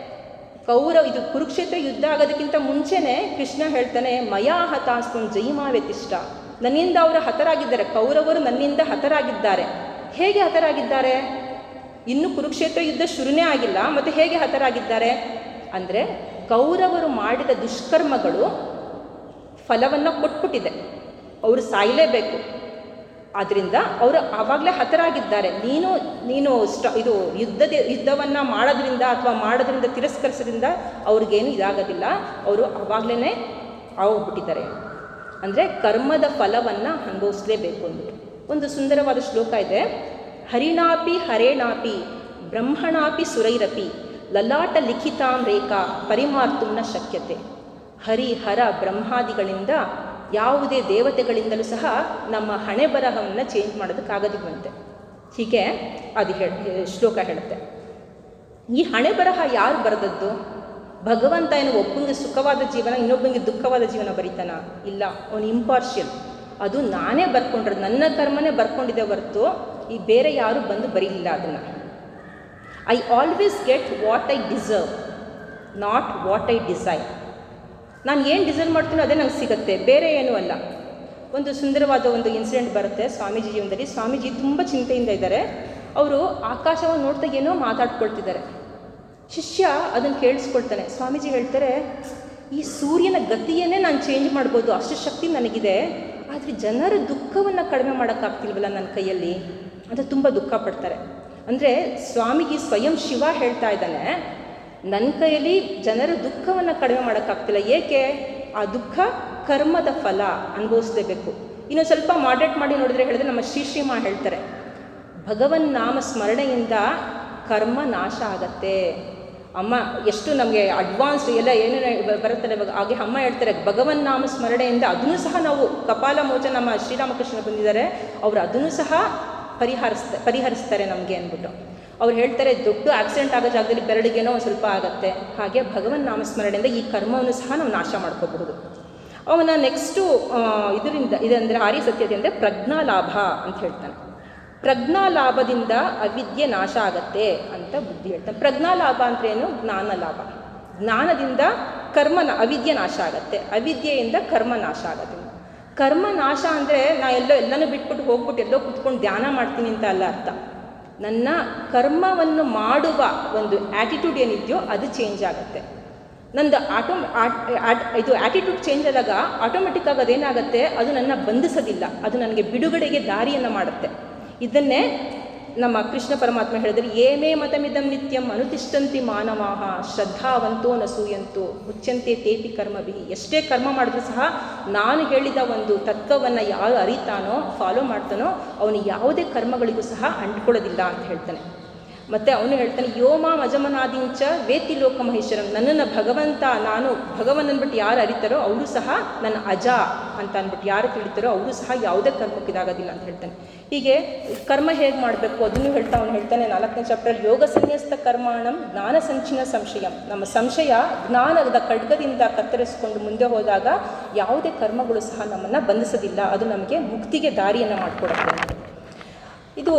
ಕೌರವ ಇದು ಕುರುಕ್ಷೇತ್ರ ಯುದ್ಧ ಆಗೋದಕ್ಕಿಂತ ಮುಂಚೆನೇ ಕೃಷ್ಣ ಹೇಳ್ತಾನೆ ಮಯಾ ಹತಾಸ್ತು ಜೈಮಾ ವ್ಯತಿಷ್ಠ ನನ್ನಿಂದ ಅವರು ಹತರಾಗಿದ್ದಾರೆ ಕೌರವರು ನನ್ನಿಂದ ಹತರಾಗಿದ್ದಾರೆ ಹೇಗೆ ಹತರಾಗಿದ್ದಾರೆ ಇನ್ನು ಕುರುಕ್ಷೇತ್ರ ಯುದ್ಧ ಶುರುನೇ ಆಗಿಲ್ಲ ಮತ್ತು ಹೇಗೆ ಹತರಾಗಿದ್ದಾರೆ ಅಂದರೆ ಕೌರವರು ಮಾಡಿದ ದುಷ್ಕರ್ಮಗಳು ಫಲವನ್ನು ಕೊಟ್ಬಿಟ್ಟಿದೆ ಅವರು ಸಾಯಲೇಬೇಕು ಆದ್ದರಿಂದ ಅವರು ಆವಾಗಲೇ ಹತರಾಗಿದ್ದಾರೆ ನೀನು ನೀನು ಸ್ಟ ಇದು ಯುದ್ಧದ ಯುದ್ಧವನ್ನು ಮಾಡೋದ್ರಿಂದ ಅಥವಾ ಮಾಡೋದ್ರಿಂದ ತಿರಸ್ಕರಿಸೋದ್ರಿಂದ ಅವ್ರಿಗೇನು ಇದಾಗೋದಿಲ್ಲ ಅವರು ಆವಾಗಲೇ ಆಗೋಗ್ಬಿಟ್ಟಿದ್ದಾರೆ ಅಂದರೆ ಕರ್ಮದ ಫಲವನ್ನು ಅನುಭವಿಸಲೇಬೇಕು ಅಂದ್ಬಿಟ್ಟು ಒಂದು ಸುಂದರವಾದ ಶ್ಲೋಕ ಇದೆ ಹರಿಣಾಪಿ ಹರೇಣಾಪಿ ಬ್ರಹ್ಮಣಾಪಿ ಸುರೈರಪಿ ಲಲಾಟ ಲಿಖಿತಾಂ ರೇಖಾ ಪರಿಮಾರ್ತುಂನ ಶಕ್ಯತೆ ಹರಿ ಹರ ಬ್ರಹ್ಮಾದಿಗಳಿಂದ ಯಾವುದೇ ದೇವತೆಗಳಿಂದಲೂ ಸಹ ನಮ್ಮ ಹಣೆ ಬರಹವನ್ನು ಚೇಂಜ್ ಮಾಡೋದಕ್ಕಾಗೋದಿಲ್ವಂತೆ ಹೀಗೆ ಅದು ಹೇಳ ಶ್ಲೋಕ ಹೇಳುತ್ತೆ ಈ ಹಣೆ ಬರಹ ಯಾರು ಬರೆದದ್ದು ಭಗವಂತ ಏನು ಒಬ್ಬನಿಗೆ ಸುಖವಾದ ಜೀವನ ಇನ್ನೊಬ್ಬನಿಗೆ ದುಃಖವಾದ ಜೀವನ ಬರೀತಾನ ಇಲ್ಲ ಅವನು ಇಂಪಾರ್ಷಿಯಲ್ ಅದು ನಾನೇ ಬರ್ಕೊಂಡಿರೋದು ನನ್ನ ಕರ್ಮನೇ ಬರ್ಕೊಂಡಿದ್ದೆ ಹೊರತು ಈ ಬೇರೆ ಯಾರು ಬಂದು ಬರೀಲಿಲ್ಲ ಅದನ್ನು I always get what I deserve not what I desire ನಾನು ಏನು ಡಿಸೈರ್ ಮಾಡ್ತೀನೋ ಅದೇ ನಂಗೆ ಸಿಗುತ್ತೆ ಬೇರೆ ಏನೂ ಅಲ್ಲ ಒಂದು ಸುಂದರವಾದ ಒಂದು ಇನ್ಸಿಡೆಂಟ್ ಬರುತ್ತೆ ಸ್ವಾಮೀಜಿ ಜೀವನದಲ್ಲಿ ಸ್ವಾಮೀಜಿ ತುಂಬ ಚಿಂತೆಯಿಂದ ಇದ್ದಾರೆ ಅವರು ಆಕಾಶವನ್ನು ನೋಡ್ತಾ ಏನೋ ಮಾತಾಡ್ಕೊಳ್ತಿದ್ದಾರೆ ಶಿಷ್ಯ ಅದನ್ನು ಕೇಳಿಸ್ಕೊಳ್ತಾನೆ ಸ್ವಾಮೀಜಿ ಹೇಳ್ತಾರೆ ಈ ಸೂರ್ಯನ ಗತಿಯನ್ನೇ ನಾನು ಚೇಂಜ್ ಮಾಡ್ಬೋದು ಅಷ್ಟು ಶಕ್ತಿ ನನಗಿದೆ ಆದರೆ ಜನರ ದುಃಖವನ್ನು ಕಡಿಮೆ ಮಾಡೋಕ್ಕಾಗ್ತಿಲ್ವಲ್ಲ ನನ್ನ ಕೈಯಲ್ಲಿ ಅಂತ ತುಂಬ ದುಃಖ ಪಡ್ತಾರೆ ಅಂದರೆ ಸ್ವಾಮೀಜಿ ಸ್ವಯಂ ಶಿವ ಹೇಳ್ತಾ ಇದ್ದಾನೆ ನನ್ನ ಕೈಯಲ್ಲಿ ಜನರ ದುಃಖವನ್ನು ಕಡಿಮೆ ಮಾಡೋಕ್ಕಾಗ್ತಿಲ್ಲ ಏಕೆ ಆ ದುಃಖ ಕರ್ಮದ ಫಲ ಅನುಭವಿಸಲೇಬೇಕು ಇನ್ನು ಸ್ವಲ್ಪ ಮಾಡ್ರೇಟ್ ಮಾಡಿ ನೋಡಿದ್ರೆ ಹೇಳಿದ್ರೆ ನಮ್ಮ ಶ್ರೀ ಶ್ರೀಮಾ ಹೇಳ್ತಾರೆ ಭಗವನ್ ನಾಮ ಸ್ಮರಣೆಯಿಂದ ಕರ್ಮ ನಾಶ ಆಗತ್ತೆ ಅಮ್ಮ ಎಷ್ಟು ನಮಗೆ ಅಡ್ವಾನ್ಸ್ ಎಲ್ಲ ಏನೇನು ಬರುತ್ತಲ್ಲ ಇವಾಗ ಹಾಗೆ ಅಮ್ಮ ಹೇಳ್ತಾರೆ ಭಗವನ್ ನಾಮ ಸ್ಮರಣೆಯಿಂದ ಅದನ್ನು ಸಹ ನಾವು ಕಪಾಲ ಮೋಚ ನಮ್ಮ ಶ್ರೀರಾಮಕೃಷ್ಣ ಬಂದಿದ್ದಾರೆ ಅವರು ಅದನ್ನು ಸಹ ಪರಿಹರಿಸ್ತಾ ಪರಿಹರಿಸ್ತಾರೆ ನಮಗೆ ಅಂದ್ಬಿಟ್ಟು ಅವ್ರು ಹೇಳ್ತಾರೆ ದೊಡ್ಡ ಆಕ್ಸಿಡೆಂಟ್ ಆಗೋ ಜಾಗದಲ್ಲಿ ಬೆರಳಿಗೇನೋ ಒಂದು ಸ್ವಲ್ಪ ಆಗುತ್ತೆ ಹಾಗೆ ಭಗವನ್ ನಾಮಸ್ಮರಣೆಯಿಂದ ಈ ಕರ್ಮವನ್ನು ಸಹ ನಾವು ನಾಶ ಮಾಡ್ಕೋಬಹುದು ಅವನ ನೆಕ್ಸ್ಟು ಇದರಿಂದ ಇದಂದರೆ ಆರ್ಯ ಸತ್ಯತೆ ಅಂದರೆ ಪ್ರಜ್ಞಾಲಾಭ ಅಂತ ಹೇಳ್ತಾನೆ ಪ್ರಜ್ಞಾಲಾಭದಿಂದ ಅವಿದ್ಯೆ ನಾಶ ಆಗತ್ತೆ ಅಂತ ಬುದ್ಧಿ ಹೇಳ್ತಾನೆ ಪ್ರಜ್ಞಾಲಾಭ ಅಂದ್ರೆ ಏನು ಜ್ಞಾನ ಲಾಭ ಜ್ಞಾನದಿಂದ ಕರ್ಮನ ಅವಿದ್ಯೆ ನಾಶ ಆಗತ್ತೆ ಅವಿದ್ಯೆಯಿಂದ ಕರ್ಮ ನಾಶ ಆಗತ್ತೆ ಕರ್ಮ ನಾಶ ಅಂದರೆ ನಾ ಎಲ್ಲೋ ಎಲ್ಲನೂ ಬಿಟ್ಬಿಟ್ಟು ಹೋಗ್ಬಿಟ್ಟು ಎಲ್ಲೋ ಕುತ್ಕೊಂಡು ಧ್ಯಾನ ಮಾಡ್ತೀನಿ ಅಂತ ಅಲ್ಲ ಅರ್ಥ ನನ್ನ ಕರ್ಮವನ್ನು ಮಾಡುವ ಒಂದು ಆ್ಯಟಿಟ್ಯೂಡ್ ಏನಿದೆಯೋ ಅದು ಚೇಂಜ್ ಆಗುತ್ತೆ ನಂದು ಆಟೋ ಇದು ಆ್ಯಟಿಟ್ಯೂಡ್ ಚೇಂಜ್ ಆದಾಗ ಆಟೋಮೆಟಿಕ್ಕಾಗಿ ಅದೇನಾಗುತ್ತೆ ಅದು ನನ್ನ ಬಂಧಿಸೋದಿಲ್ಲ ಅದು ನನಗೆ ಬಿಡುಗಡೆಗೆ ದಾರಿಯನ್ನು ಮಾಡುತ್ತೆ ಇದನ್ನೇ ನಮ್ಮ ಕೃಷ್ಣ ಪರಮಾತ್ಮ ಹೇಳಿದ್ರೆ ಏಮೇ ಮತಮಿದಂ ನಿತ್ಯಂ ಅನುತಿಷ್ಠಂತಿ ಮಾನವಾಹ ಶ್ರದ್ಧಾವಂತೋ ನಸೂಯಂತೋ ಮುಚ್ಚಂತೆ ತೇಪಿ ಕರ್ಮಭಿ ಎಷ್ಟೇ ಕರ್ಮ ಮಾಡಿದ್ರೂ ಸಹ ನಾನು ಹೇಳಿದ ಒಂದು ತತ್ವವನ್ನು ಯಾರು ಅರಿತಾನೋ ಫಾಲೋ ಮಾಡ್ತಾನೋ ಅವನು ಯಾವುದೇ ಕರ್ಮಗಳಿಗೂ ಸಹ ಅಂಟ್ಕೊಳ್ಳೋದಿಲ್ಲ ಅಂತ ಹೇಳ್ತಾನೆ ಮತ್ತು ಅವನು ಹೇಳ್ತಾನೆ ಯೋಮ ಮಜಮನಾದಿಂಚ ವೇತಿ ಲೋಕ ಮಹೇಶ್ವರಂ ನನ್ನನ್ನು ಭಗವಂತ ನಾನು ಭಗವನ್ ಅಂದ್ಬಿಟ್ಟು ಯಾರು ಅರಿತಾರೋ ಅವರು ಸಹ ನನ್ನ ಅಜ ಅಂತ ಅಂದ್ಬಿಟ್ಟು ಯಾರು ತಿಳಿತಾರೋ ಅವರು ಸಹ ಯಾವುದೇ ಕರ್ಮಕ್ಕೆ ಇದಾಗೋದಿಲ್ಲ ಅಂತ ಹೇಳ್ತಾನೆ ಹೀಗೆ ಕರ್ಮ ಹೇಗೆ ಮಾಡಬೇಕು ಅದನ್ನು ಹೇಳ್ತಾ ಅವನು ಹೇಳ್ತಾನೆ ನಾಲ್ಕನೇ ಚಾಪ್ಟರ್ ಯೋಗ ಸನ್ಯಸ್ತ ಕರ್ಮಾಣಂ ಜ್ಞಾನ ಸಂಚಿನ ಸಂಶಯ ನಮ್ಮ ಸಂಶಯ ಜ್ಞಾನದ ಖಡ್ಗದಿಂದ ಕತ್ತರಿಸಿಕೊಂಡು ಮುಂದೆ ಹೋದಾಗ ಯಾವುದೇ ಕರ್ಮಗಳು ಸಹ ನಮ್ಮನ್ನು ಬಂಧಿಸೋದಿಲ್ಲ ಅದು ನಮಗೆ ಮುಕ್ತಿಗೆ ದಾರಿಯನ್ನು ಮಾಡಿಕೊಡುತ್ತೆ ಇದು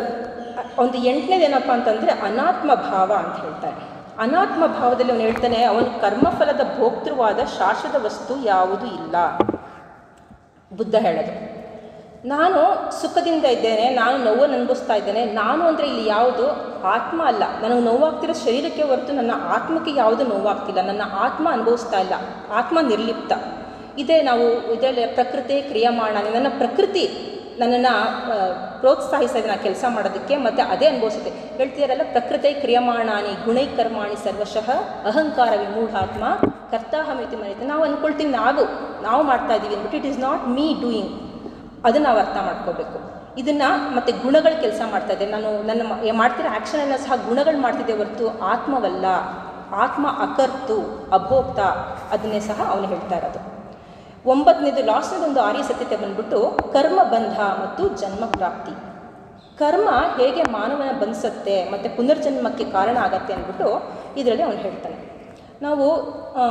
ಒಂದು ಎಂಟನೇದೇನಪ್ಪ ಅಂತಂದರೆ ಅನಾತ್ಮ ಭಾವ ಅಂತ ಹೇಳ್ತಾರೆ ಅನಾತ್ಮ ಭಾವದಲ್ಲಿ ಅವನು ಹೇಳ್ತಾನೆ ಅವನು ಕರ್ಮಫಲದ ಭೋಕ್ತೃವಾದ ಶಾಶ್ವತ ವಸ್ತು ಯಾವುದೂ ಇಲ್ಲ ಬುದ್ಧ ಹೇಳೋದು ನಾನು ಸುಖದಿಂದ ಇದ್ದೇನೆ ನಾನು ನೋವನ್ನು ಅನುಭವಿಸ್ತಾ ಇದ್ದೇನೆ ನಾನು ಅಂದರೆ ಇಲ್ಲಿ ಯಾವುದು ಆತ್ಮ ಅಲ್ಲ ನನಗೆ ನೋವಾಗ್ತಿರೋ ಶರೀರಕ್ಕೆ ಹೊರತು ನನ್ನ ಆತ್ಮಕ್ಕೆ ಯಾವುದು ನೋವಾಗ್ತಿಲ್ಲ ನನ್ನ ಆತ್ಮ ಅನುಭವಿಸ್ತಾ ಇಲ್ಲ ಆತ್ಮ ನಿರ್ಲಿಪ್ತ ಇದೇ ನಾವು ಇದರಲ್ಲಿ ಪ್ರಕೃತಿ ಕ್ರಿಯಮಾಣ ನನ್ನ ಪ್ರಕೃತಿ ನನ್ನನ್ನು ಪ್ರೋತ್ಸಾಹಿಸ್ತಾ ಇದೆ ನಾನು ಕೆಲಸ ಮಾಡೋದಕ್ಕೆ ಮತ್ತು ಅದೇ ಅನುಭವಿಸುತ್ತೆ ಹೇಳ್ತಿದಾರಲ್ಲ ಪ್ರಕೃತಿ ಕ್ರಿಯಮಾಣಾನಿ ಗುಣೈ ಕರ್ಮಾಣಿ ಸರ್ವಶಃ ಅಹಂಕಾರ ವಿಮೂಢಾತ್ಮ ಕರ್ತಾಹಮಿತಿ ಮರಿತೆ ನಾವು ಅಂದ್ಕೊಳ್ತೀವಿ ನಾವು ನಾವು ಮಾಡ್ತಾ ಇದ್ದೀವಿ ಅಂದ್ಬಿಟ್ಟು it is not me doing ಅದನ್ನು ನಾವು ಅರ್ಥ ಮಾಡ್ಕೋಬೇಕು ಇದನ್ನು ಮತ್ತು ಗುಣಗಳು ಕೆಲಸ ಮಾಡ್ತಾ ಇದೆ ನಾನು ನನ್ನ ಮ- ಮಾಡ್ತಿರೋ ಆ್ಯಕ್ಷನನ್ನು ಸಹ ಗುಣಗಳು ಮಾಡ್ತಿದ್ದೆ ಹೊರತು ಆತ್ಮವಲ್ಲ ಆತ್ಮ ಅಕರ್ತು ಅಭೋಕ್ತ ಅದನ್ನೇ ಸಹ ಅವನು ಹೇಳ್ತಾ ಇರೋದು ಒಂಬತ್ತನೇದು ಲಾಸ್ಟ್ನೇದೊಂದು ಆರ್ಯ ಸತ್ಯತೆ ಬಂದ್ಬಿಟ್ಟು ಕರ್ಮ ಬಂಧ ಮತ್ತು ಜನ್ಮ ಪ್ರಾಪ್ತಿ ಕರ್ಮ ಹೇಗೆ ಮಾನವನ ಬಂಧಿಸುತ್ತೆ ಮತ್ತು ಪುನರ್ಜನ್ಮಕ್ಕೆ ಕಾರಣ ಆಗತ್ತೆ ಅಂದ್ಬಿಟ್ಟು ಇದರಲ್ಲಿ ಅವನು ಹೇಳ್ತಾನೆ ನಾವು ಆ,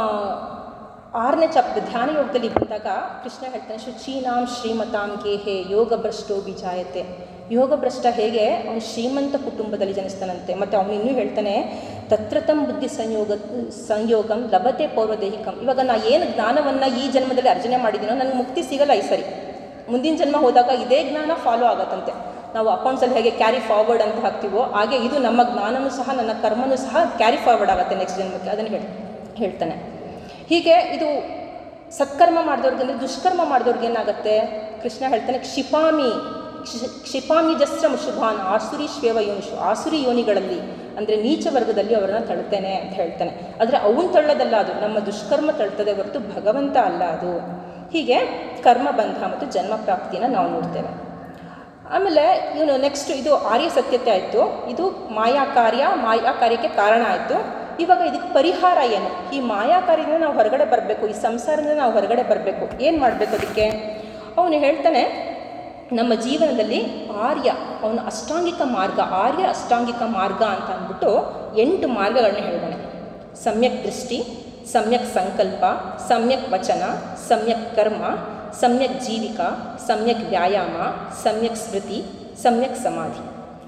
ಆರನೇ ಚಪ್ ಧ್ಯಾನ ಯೋಗದಲ್ಲಿ ಬಂದಾಗ ಕೃಷ್ಣ ಹೇಳ್ತಾನೆ ಶುಚೀನಾಂ ಶ್ರೀಮತಾಂ ಗೇಹೆ ಯೋಗ ಭ್ರಷ್ಟೋ ಬಿಜಾಯತೆ ಯೋಗ ಭ್ರಷ್ಟ ಹೇಗೆ ಅವನು ಶ್ರೀಮಂತ ಕುಟುಂಬದಲ್ಲಿ ಜನಿಸ್ತಾನಂತೆ ಮತ್ತು ಅವನು ಇನ್ನೂ ಹೇಳ್ತಾನೆ ತತ್ರತಂ ಬುದ್ಧಿ ಸಂಯೋಗ ಸಂಯೋಗಂ ಲಭತೆ ಪೌರ್ವದೇಹಿಕಂ ಇವಾಗ ನಾ ಏನು ಜ್ಞಾನವನ್ನು ಈ ಜನ್ಮದಲ್ಲಿ ಅರ್ಜನೆ ಮಾಡಿದ್ದೀನೋ ನನಗೆ ಮುಕ್ತಿ ಸಿಗಲ್ಲ ಈ ಸರಿ ಮುಂದಿನ ಜನ್ಮ ಹೋದಾಗ ಇದೇ ಜ್ಞಾನ ಫಾಲೋ ಆಗತ್ತಂತೆ ನಾವು ಅಕೌಂಟ್ಸಲ್ಲಿ ಹೇಗೆ ಕ್ಯಾರಿ ಫಾರ್ವರ್ಡ್ ಅಂತ ಹಾಕ್ತೀವೋ ಹಾಗೆ ಇದು ನಮ್ಮ ಜ್ಞಾನನೂ ಸಹ ನನ್ನ ಕರ್ಮನೂ ಸಹ ಕ್ಯಾರಿ ಫಾರ್ವರ್ಡ್ ಆಗುತ್ತೆ ನೆಕ್ಸ್ಟ್ ಜನ್ಮಕ್ಕೆ ಅದನ್ನು ಹೇಳಿ ಹೇಳ್ತಾನೆ ಹೀಗೆ ಇದು ಸತ್ಕರ್ಮ ಮಾಡಿದವ್ರಿಗೆ ಅಂದರೆ ದುಷ್ಕರ್ಮ ಮಾಡಿದವ್ರಿಗೆ ಏನಾಗುತ್ತೆ ಕೃಷ್ಣ ಹೇಳ್ತಾನೆ ಕ್ಷಿಪಾಮಿ ಕ್ಷಿ- ಕ್ಷಿಪಾಮಿ ಜಸ್ರ ಶುಭಾನ್ ಆಸುರಿ ಶ್ವೇವ ಯೋನಿಷು ಆಸುರಿ ಯೋನಿಗಳಲ್ಲಿ ಅಂದರೆ ನೀಚ ವರ್ಗದಲ್ಲಿ ಅವರನ್ನು ತಳ್ತೇನೆ ಅಂತ ಹೇಳ್ತಾನೆ ಆದರೆ ಅವನು ತಳ್ಳೋದಲ್ಲ ಅದು ನಮ್ಮ ದುಷ್ಕರ್ಮ ತಳ್ತದೆ ಹೊರತು ಭಗವಂತ ಅಲ್ಲ ಅದು ಹೀಗೆ ಕರ್ಮ ಬಂಧ ಮತ್ತು ಜನ್ಮ ಪ್ರಾಪ್ತಿಯನ್ನು ನಾವು ನೋಡ್ತೇವೆ ಆಮೇಲೆ ಇವನು ನೆಕ್ಸ್ಟ್ ಇದು ಆರ್ಯ ಸತ್ಯತೆ ಆಯಿತು ಇದು ಮಾಯಾ ಕಾರ್ಯ ಮಾಯಾ ಕಾರ್ಯಕ್ಕೆ ಕಾರಣ ಆಯಿತು ಇವಾಗ ಇದಕ್ಕೆ ಪರಿಹಾರ ಏನು ಈ ಮಾಯಾ ಕಾರ್ಯದಿಂದ ನಾವು ಹೊರಗಡೆ ಬರಬೇಕು ಈ ಸಂಸಾರದಿಂದ ನಾವು ಹೊರಗಡೆ ಬರಬೇಕು ಏನು ಮಾಡಬೇಕು ಅದಕ್ಕೆ ಅವನು ಹೇಳ್ತಾನೆ ನಮ್ಮ ಜೀವನದಲ್ಲಿ ಆರ್ಯ ಅವನು ಅಷ್ಟಾಂಗಿಕ ಮಾರ್ಗ ಆರ್ಯ ಅಷ್ಟಾಂಗಿಕ ಮಾರ್ಗ ಅಂತ ಅಂದ್ಬಿಟ್ಟು ಎಂಟು ಮಾರ್ಗಗಳನ್ನ ಹೇಳಿದಾನೆ ಸಮ್ಯಕ್ ದೃಷ್ಟಿ ಸಮ್ಯಕ್ ಸಂಕಲ್ಪ ಸಮ್ಯಕ್ ವಚನ ಸಮ್ಯಕ್ ಕರ್ಮ ಸಮ್ಯಕ್ ಜೀವಿಕ ಸಮ್ಯಕ್ ವ್ಯಾಯಾಮ ಸಮ್ಯಕ್ ಸ್ಮೃತಿ ಸಮ್ಯಕ್ ಸಮಾಧಿ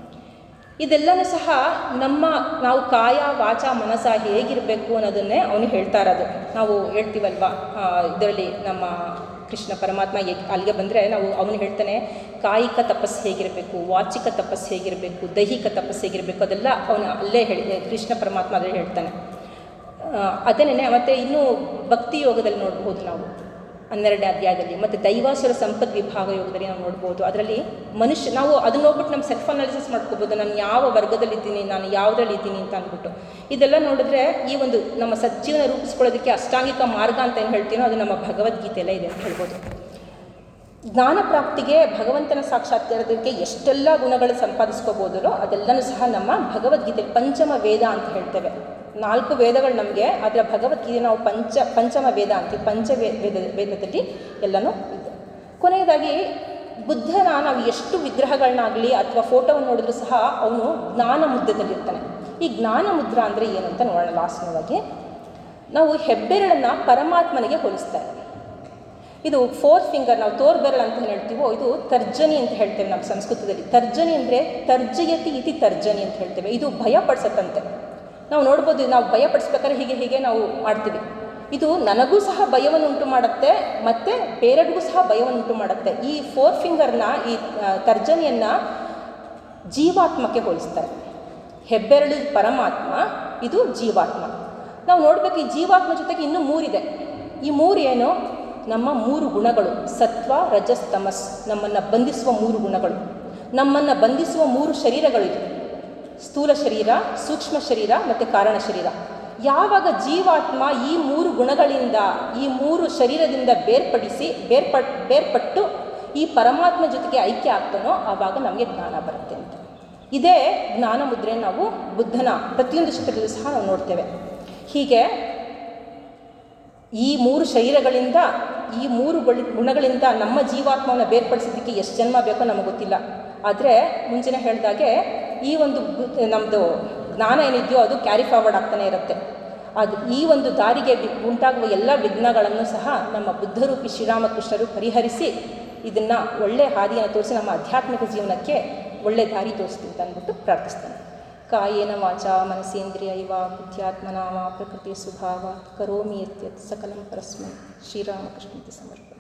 ಇದೆಲ್ಲನೂ ಸಹ ನಮ್ಮ ನಾವು ಕಾಯ ವಾಚ ಮನಸ ಹೇಗಿರಬೇಕು ಅನ್ನೋದನ್ನೇ ಅವನು ಹೇಳ್ತಾ ಇರೋದು ನಾವು ಹೇಳ್ತೀವಲ್ವಾ ಇದರಲ್ಲಿ ನಮ್ಮ ಕೃಷ್ಣ ಪರಮಾತ್ಮ ಎ- ಅಲ್ಲಿಗೆ ಬಂದರೆ ನಾವು ಅವನು ಹೇಳ್ತಾನೆ ಕಾಯಿಕ ತಪಸ್ಸು ಹೇಗಿರಬೇಕು ವಾಚಿಕ ತಪಸ್ಸು ಹೇಗಿರಬೇಕು ದೈಹಿಕ ತಪಸ್ಸು ಹೇಗಿರಬೇಕು ಅದೆಲ್ಲ ಅವನು ಅಲ್ಲೇ ಹೇಳಿ ಕೃಷ್ಣ ಪರಮಾತ್ಮ ಅದರಲ್ಲಿ ಹೇಳ್ತಾನೆ ಅದೇನೇ ಮತ್ತು ಇನ್ನೂ ಭಕ್ತಿ ಯೋಗದಲ್ಲಿ ನೋಡ್ಬೋದು ನಾವು ಹನ್ನೆರಡನೇ ಅಧ್ಯಾಯದಲ್ಲಿ ಮತ್ತು ದೈವಾಸುರ ಸಂಪತ್ ವಿಭಾಗ ಯೋಗದಲ್ಲಿ ನಾವು ನೋಡ್ಬೋದು ಅದರಲ್ಲಿ ಮನುಷ್ಯ ನಾವು ಅದನ್ನ ಹೋಗ್ಬಿಟ್ಟು ನಮ್ಮ ಸೆಲ್ಫ್ ಅನಾಲಿಸಿಸ್ ಮಾಡ್ಕೋಬೋದು ನಾನು ಯಾವ ವರ್ಗದಲ್ಲಿದ್ದೀನಿ ನಾನು ಯಾವುದ್ರಲ್ಲಿ ಇದ್ದೀನಿ ಅಂತ ಅಂದ್ಬಿಟ್ಟು ಇದೆಲ್ಲ ನೋಡಿದ್ರೆ ಈ ಒಂದು ನಮ್ಮ ಸಜ್ಜೀವನ ರೂಪಿಸ್ಕೊಳ್ಳೋದಕ್ಕೆ ಅಷ್ಟಾಂಗಿಕ ಮಾರ್ಗ ಅಂತ ಏನು ಹೇಳ್ತೀನೋ ಅದು ನಮ್ಮ ಭಗವದ್ಗೀತೆಯಲ್ಲೇ ಇದೆ ಅಂತ ಹೇಳ್ಬೋದು ಜ್ಞಾನ ಪ್ರಾಪ್ತಿಗೆ ಭಗವಂತನ ಸಾಕ್ಷಾತ್ಕಾರಕ್ಕೆ ಎಷ್ಟೆಲ್ಲ ಗುಣಗಳು ಸಂಪಾದಿಸ್ಕೋಬೋದೋ ಅದೆಲ್ಲನೂ ಸಹ ನಮ್ಮ ಭಗವದ್ಗೀತೆ ಪಂಚಮ ವೇದ ಅಂತ ಹೇಳ್ತೇವೆ ನಾಲ್ಕು ವೇದಗಳು ನಮಗೆ ಅದರ ಭಗವದ್ಗೀತೆ ನಾವು ಪಂಚ ಪಂಚಮ ವೇದ ಅಂತೀವಿ ಪಂಚ ವೇ- ವೇದ ವೇದದಲ್ಲಿ ಎಲ್ಲನೂ ಇದೆ ಕೊನೆಯದಾಗಿ ಬುದ್ಧನ ನಾವು ಎಷ್ಟು ವಿಗ್ರಹಗಳನ್ನಾಗಲಿ ಅಥವಾ ಫೋಟೋವನ್ನು ನೋಡಿದ್ರೂ ಸಹ ಅವನು ಜ್ಞಾನ ಮುದ್ರದಲ್ಲಿರ್ತಾನೆ ಈ ಜ್ಞಾನ ಮುದ್ರ ಅಂದರೆ ಏನು ಅಂತ ನೋಡೋಣ ಲಾಸ್ಟ್ನವಾಗಿ ನಾವು ಹೆಬ್ಬೆರಳನ್ನು ಪರಮಾತ್ಮನಿಗೆ ಹೋಲಿಸ್ತಾರೆ ಇದು ಫೋರ್ ಫಿಂಗರ್ ನಾವು ತೋರ್ ಬೆರಳು ಅಂತ ಏನ್ ಹೇಳ್ತೀವೋ ಇದು ತರ್ಜನಿ ಅಂತ ಹೇಳ್ತೇವೆ ನಮ್ಮ ಸಂಸ್ಕೃತದಲ್ಲಿ ತರ್ಜನಿ ಅಂದರೆ ತರ್ಜಯತಿ ಇತಿ ತರ್ಜನಿ ಅಂತ ಹೇಳ್ತೇವೆ ಇದು ಭಯಪಡಿಸತ್ತಂತೆ ನಾವು ನೋಡ್ಬೋದು ನಾವು ಭಯಪಡಿಸ್ಬೇಕಾದ್ರೆ ಹೀಗೆ ಹೀಗೆ ನಾವು ಮಾಡ್ತೀವಿ ಇದು ನನಗೂ ಸಹ ಭಯವನ್ನು ಉಂಟು ಮಾಡುತ್ತೆ ಮತ್ತು ಬೇರೆಗೂ ಸಹ ಭಯವನ್ನು ಉಂಟು ಮಾಡುತ್ತೆ ಈ ಫೋರ್ ಫಿಂಗರ್ನ ಈ ಆ, ತರ್ಜನಿಯನ್ನು ಜೀವಾತ್ಮಕ್ಕೆ ಹೋಲಿಸ್ತಾರೆ ಹೆಬ್ಬೆರಳು ಪರಮಾತ್ಮ ಇದು ಜೀವಾತ್ಮ ನಾವು ನೋಡಬೇಕು ಈ ಜೀವಾತ್ಮ ಜೊತೆಗೆ ಇನ್ನೂ ಮೂರಿದೆ ಈ ಮೂರು ಏನು ನಮ್ಮ ಮೂರು ಗುಣಗಳು ಸತ್ವ ರಜಸ್ ತಮಸ್ ನಮ್ಮನ್ನು ಬಂಧಿಸುವ ಮೂರು ಗುಣಗಳು ನಮ್ಮನ್ನು ಬಂಧಿಸುವ ಮೂರು ಶರೀರಗಳು ಇದು ಸ್ಥೂಲ ಶರೀರ ಸೂಕ್ಷ್ಮ ಶರೀರ ಮತ್ತು ಕಾರಣ ಶರೀರ ಯಾವಾಗ ಜೀವಾತ್ಮ ಈ ಮೂರು ಗುಣಗಳಿಂದ ಈ ಮೂರು ಶರೀರದಿಂದ ಬೇರ್ಪಡಿಸಿ ಬೇರ್ಪಟ್ ಬೇರ್ಪಟ್ಟು ಈ ಪರಮಾತ್ಮ ಜೊತೆಗೆ ಐಕ್ಯ ಆಗ್ತಾನೋ ಆವಾಗ ನಮಗೆ ಜ್ಞಾನ ಬರುತ್ತೆ ಅಂತ ಇದೇ ಜ್ಞಾನ ಮುದ್ರೆ ನಾವು ಬುದ್ಧನ ಪ್ರತಿಯೊಂದು ಚಿತ್ರದಲ್ಲೂ ಸಹ ನಾವು ನೋಡ್ತೇವೆ ಹೀಗೆ ಈ ಮೂರು ಶರೀರಗಳಿಂದ ಈ ಮೂರು ಗುಳಿ ಗುಣಗಳಿಂದ ನಮ್ಮ ಜೀವಾತ್ಮವನ್ನು ಬೇರ್ಪಡಿಸೋದಕ್ಕೆ ಎಷ್ಟು ಜನ್ಮ ಬೇಕೋ ನಮಗೆ ಗೊತ್ತಿಲ್ಲ ಆದರೆ ಮುಂಚೆನೇ ಹೇಳಿದಾಗೆ ಈ ಒಂದು ನಮ್ಮದು ಜ್ಞಾನ ಏನಿದೆಯೋ ಅದು ಕ್ಯಾರಿ ಫಾರ್ವರ್ಡ್ ಆಗ್ತಾನೆ ಇರುತ್ತೆ ಅದು ಈ ಒಂದು ದಾರಿಗೆ ವಿ- ಉಂಟಾಗುವ ಎಲ್ಲ ವಿಘ್ನಗಳನ್ನು ಸಹ ನಮ್ಮ ಬುದ್ಧರೂಪಿ ಶ್ರೀರಾಮಕೃಷ್ಣರು ಪರಿಹರಿಸಿ ಇದನ್ನು ಒಳ್ಳೆಯ ಹಾದಿಯನ್ನು ತೋರಿಸಿ ನಮ್ಮ ಆಧ್ಯಾತ್ಮಿಕ ಜೀವನಕ್ಕೆ ಒಳ್ಳೆ ದಾರಿ ತೋರಿಸ್ತೀನಿ ಅಂತ ಅಂದ್ಬಿಟ್ಟು ಪ್ರಾರ್ಥಿಸ್ತೇನೆ ಕಾಯೇನ ವಾಚ ಮನಸೇಂದ್ರಿಯೈವ ಬುದ್ಧ್ಯಾತ್ಮನಾಮ ಪ್ರಕೃತಿ ಸ್ವಭಾವ ಕರೋಮಿ ಯತ್ಯತ್ ಸಕಲಂ ಪರಸ್ಮೈ ಶ್ರೀರಾಮಕೃಷ್ಣಂತೆ ಸಮರ್ಪ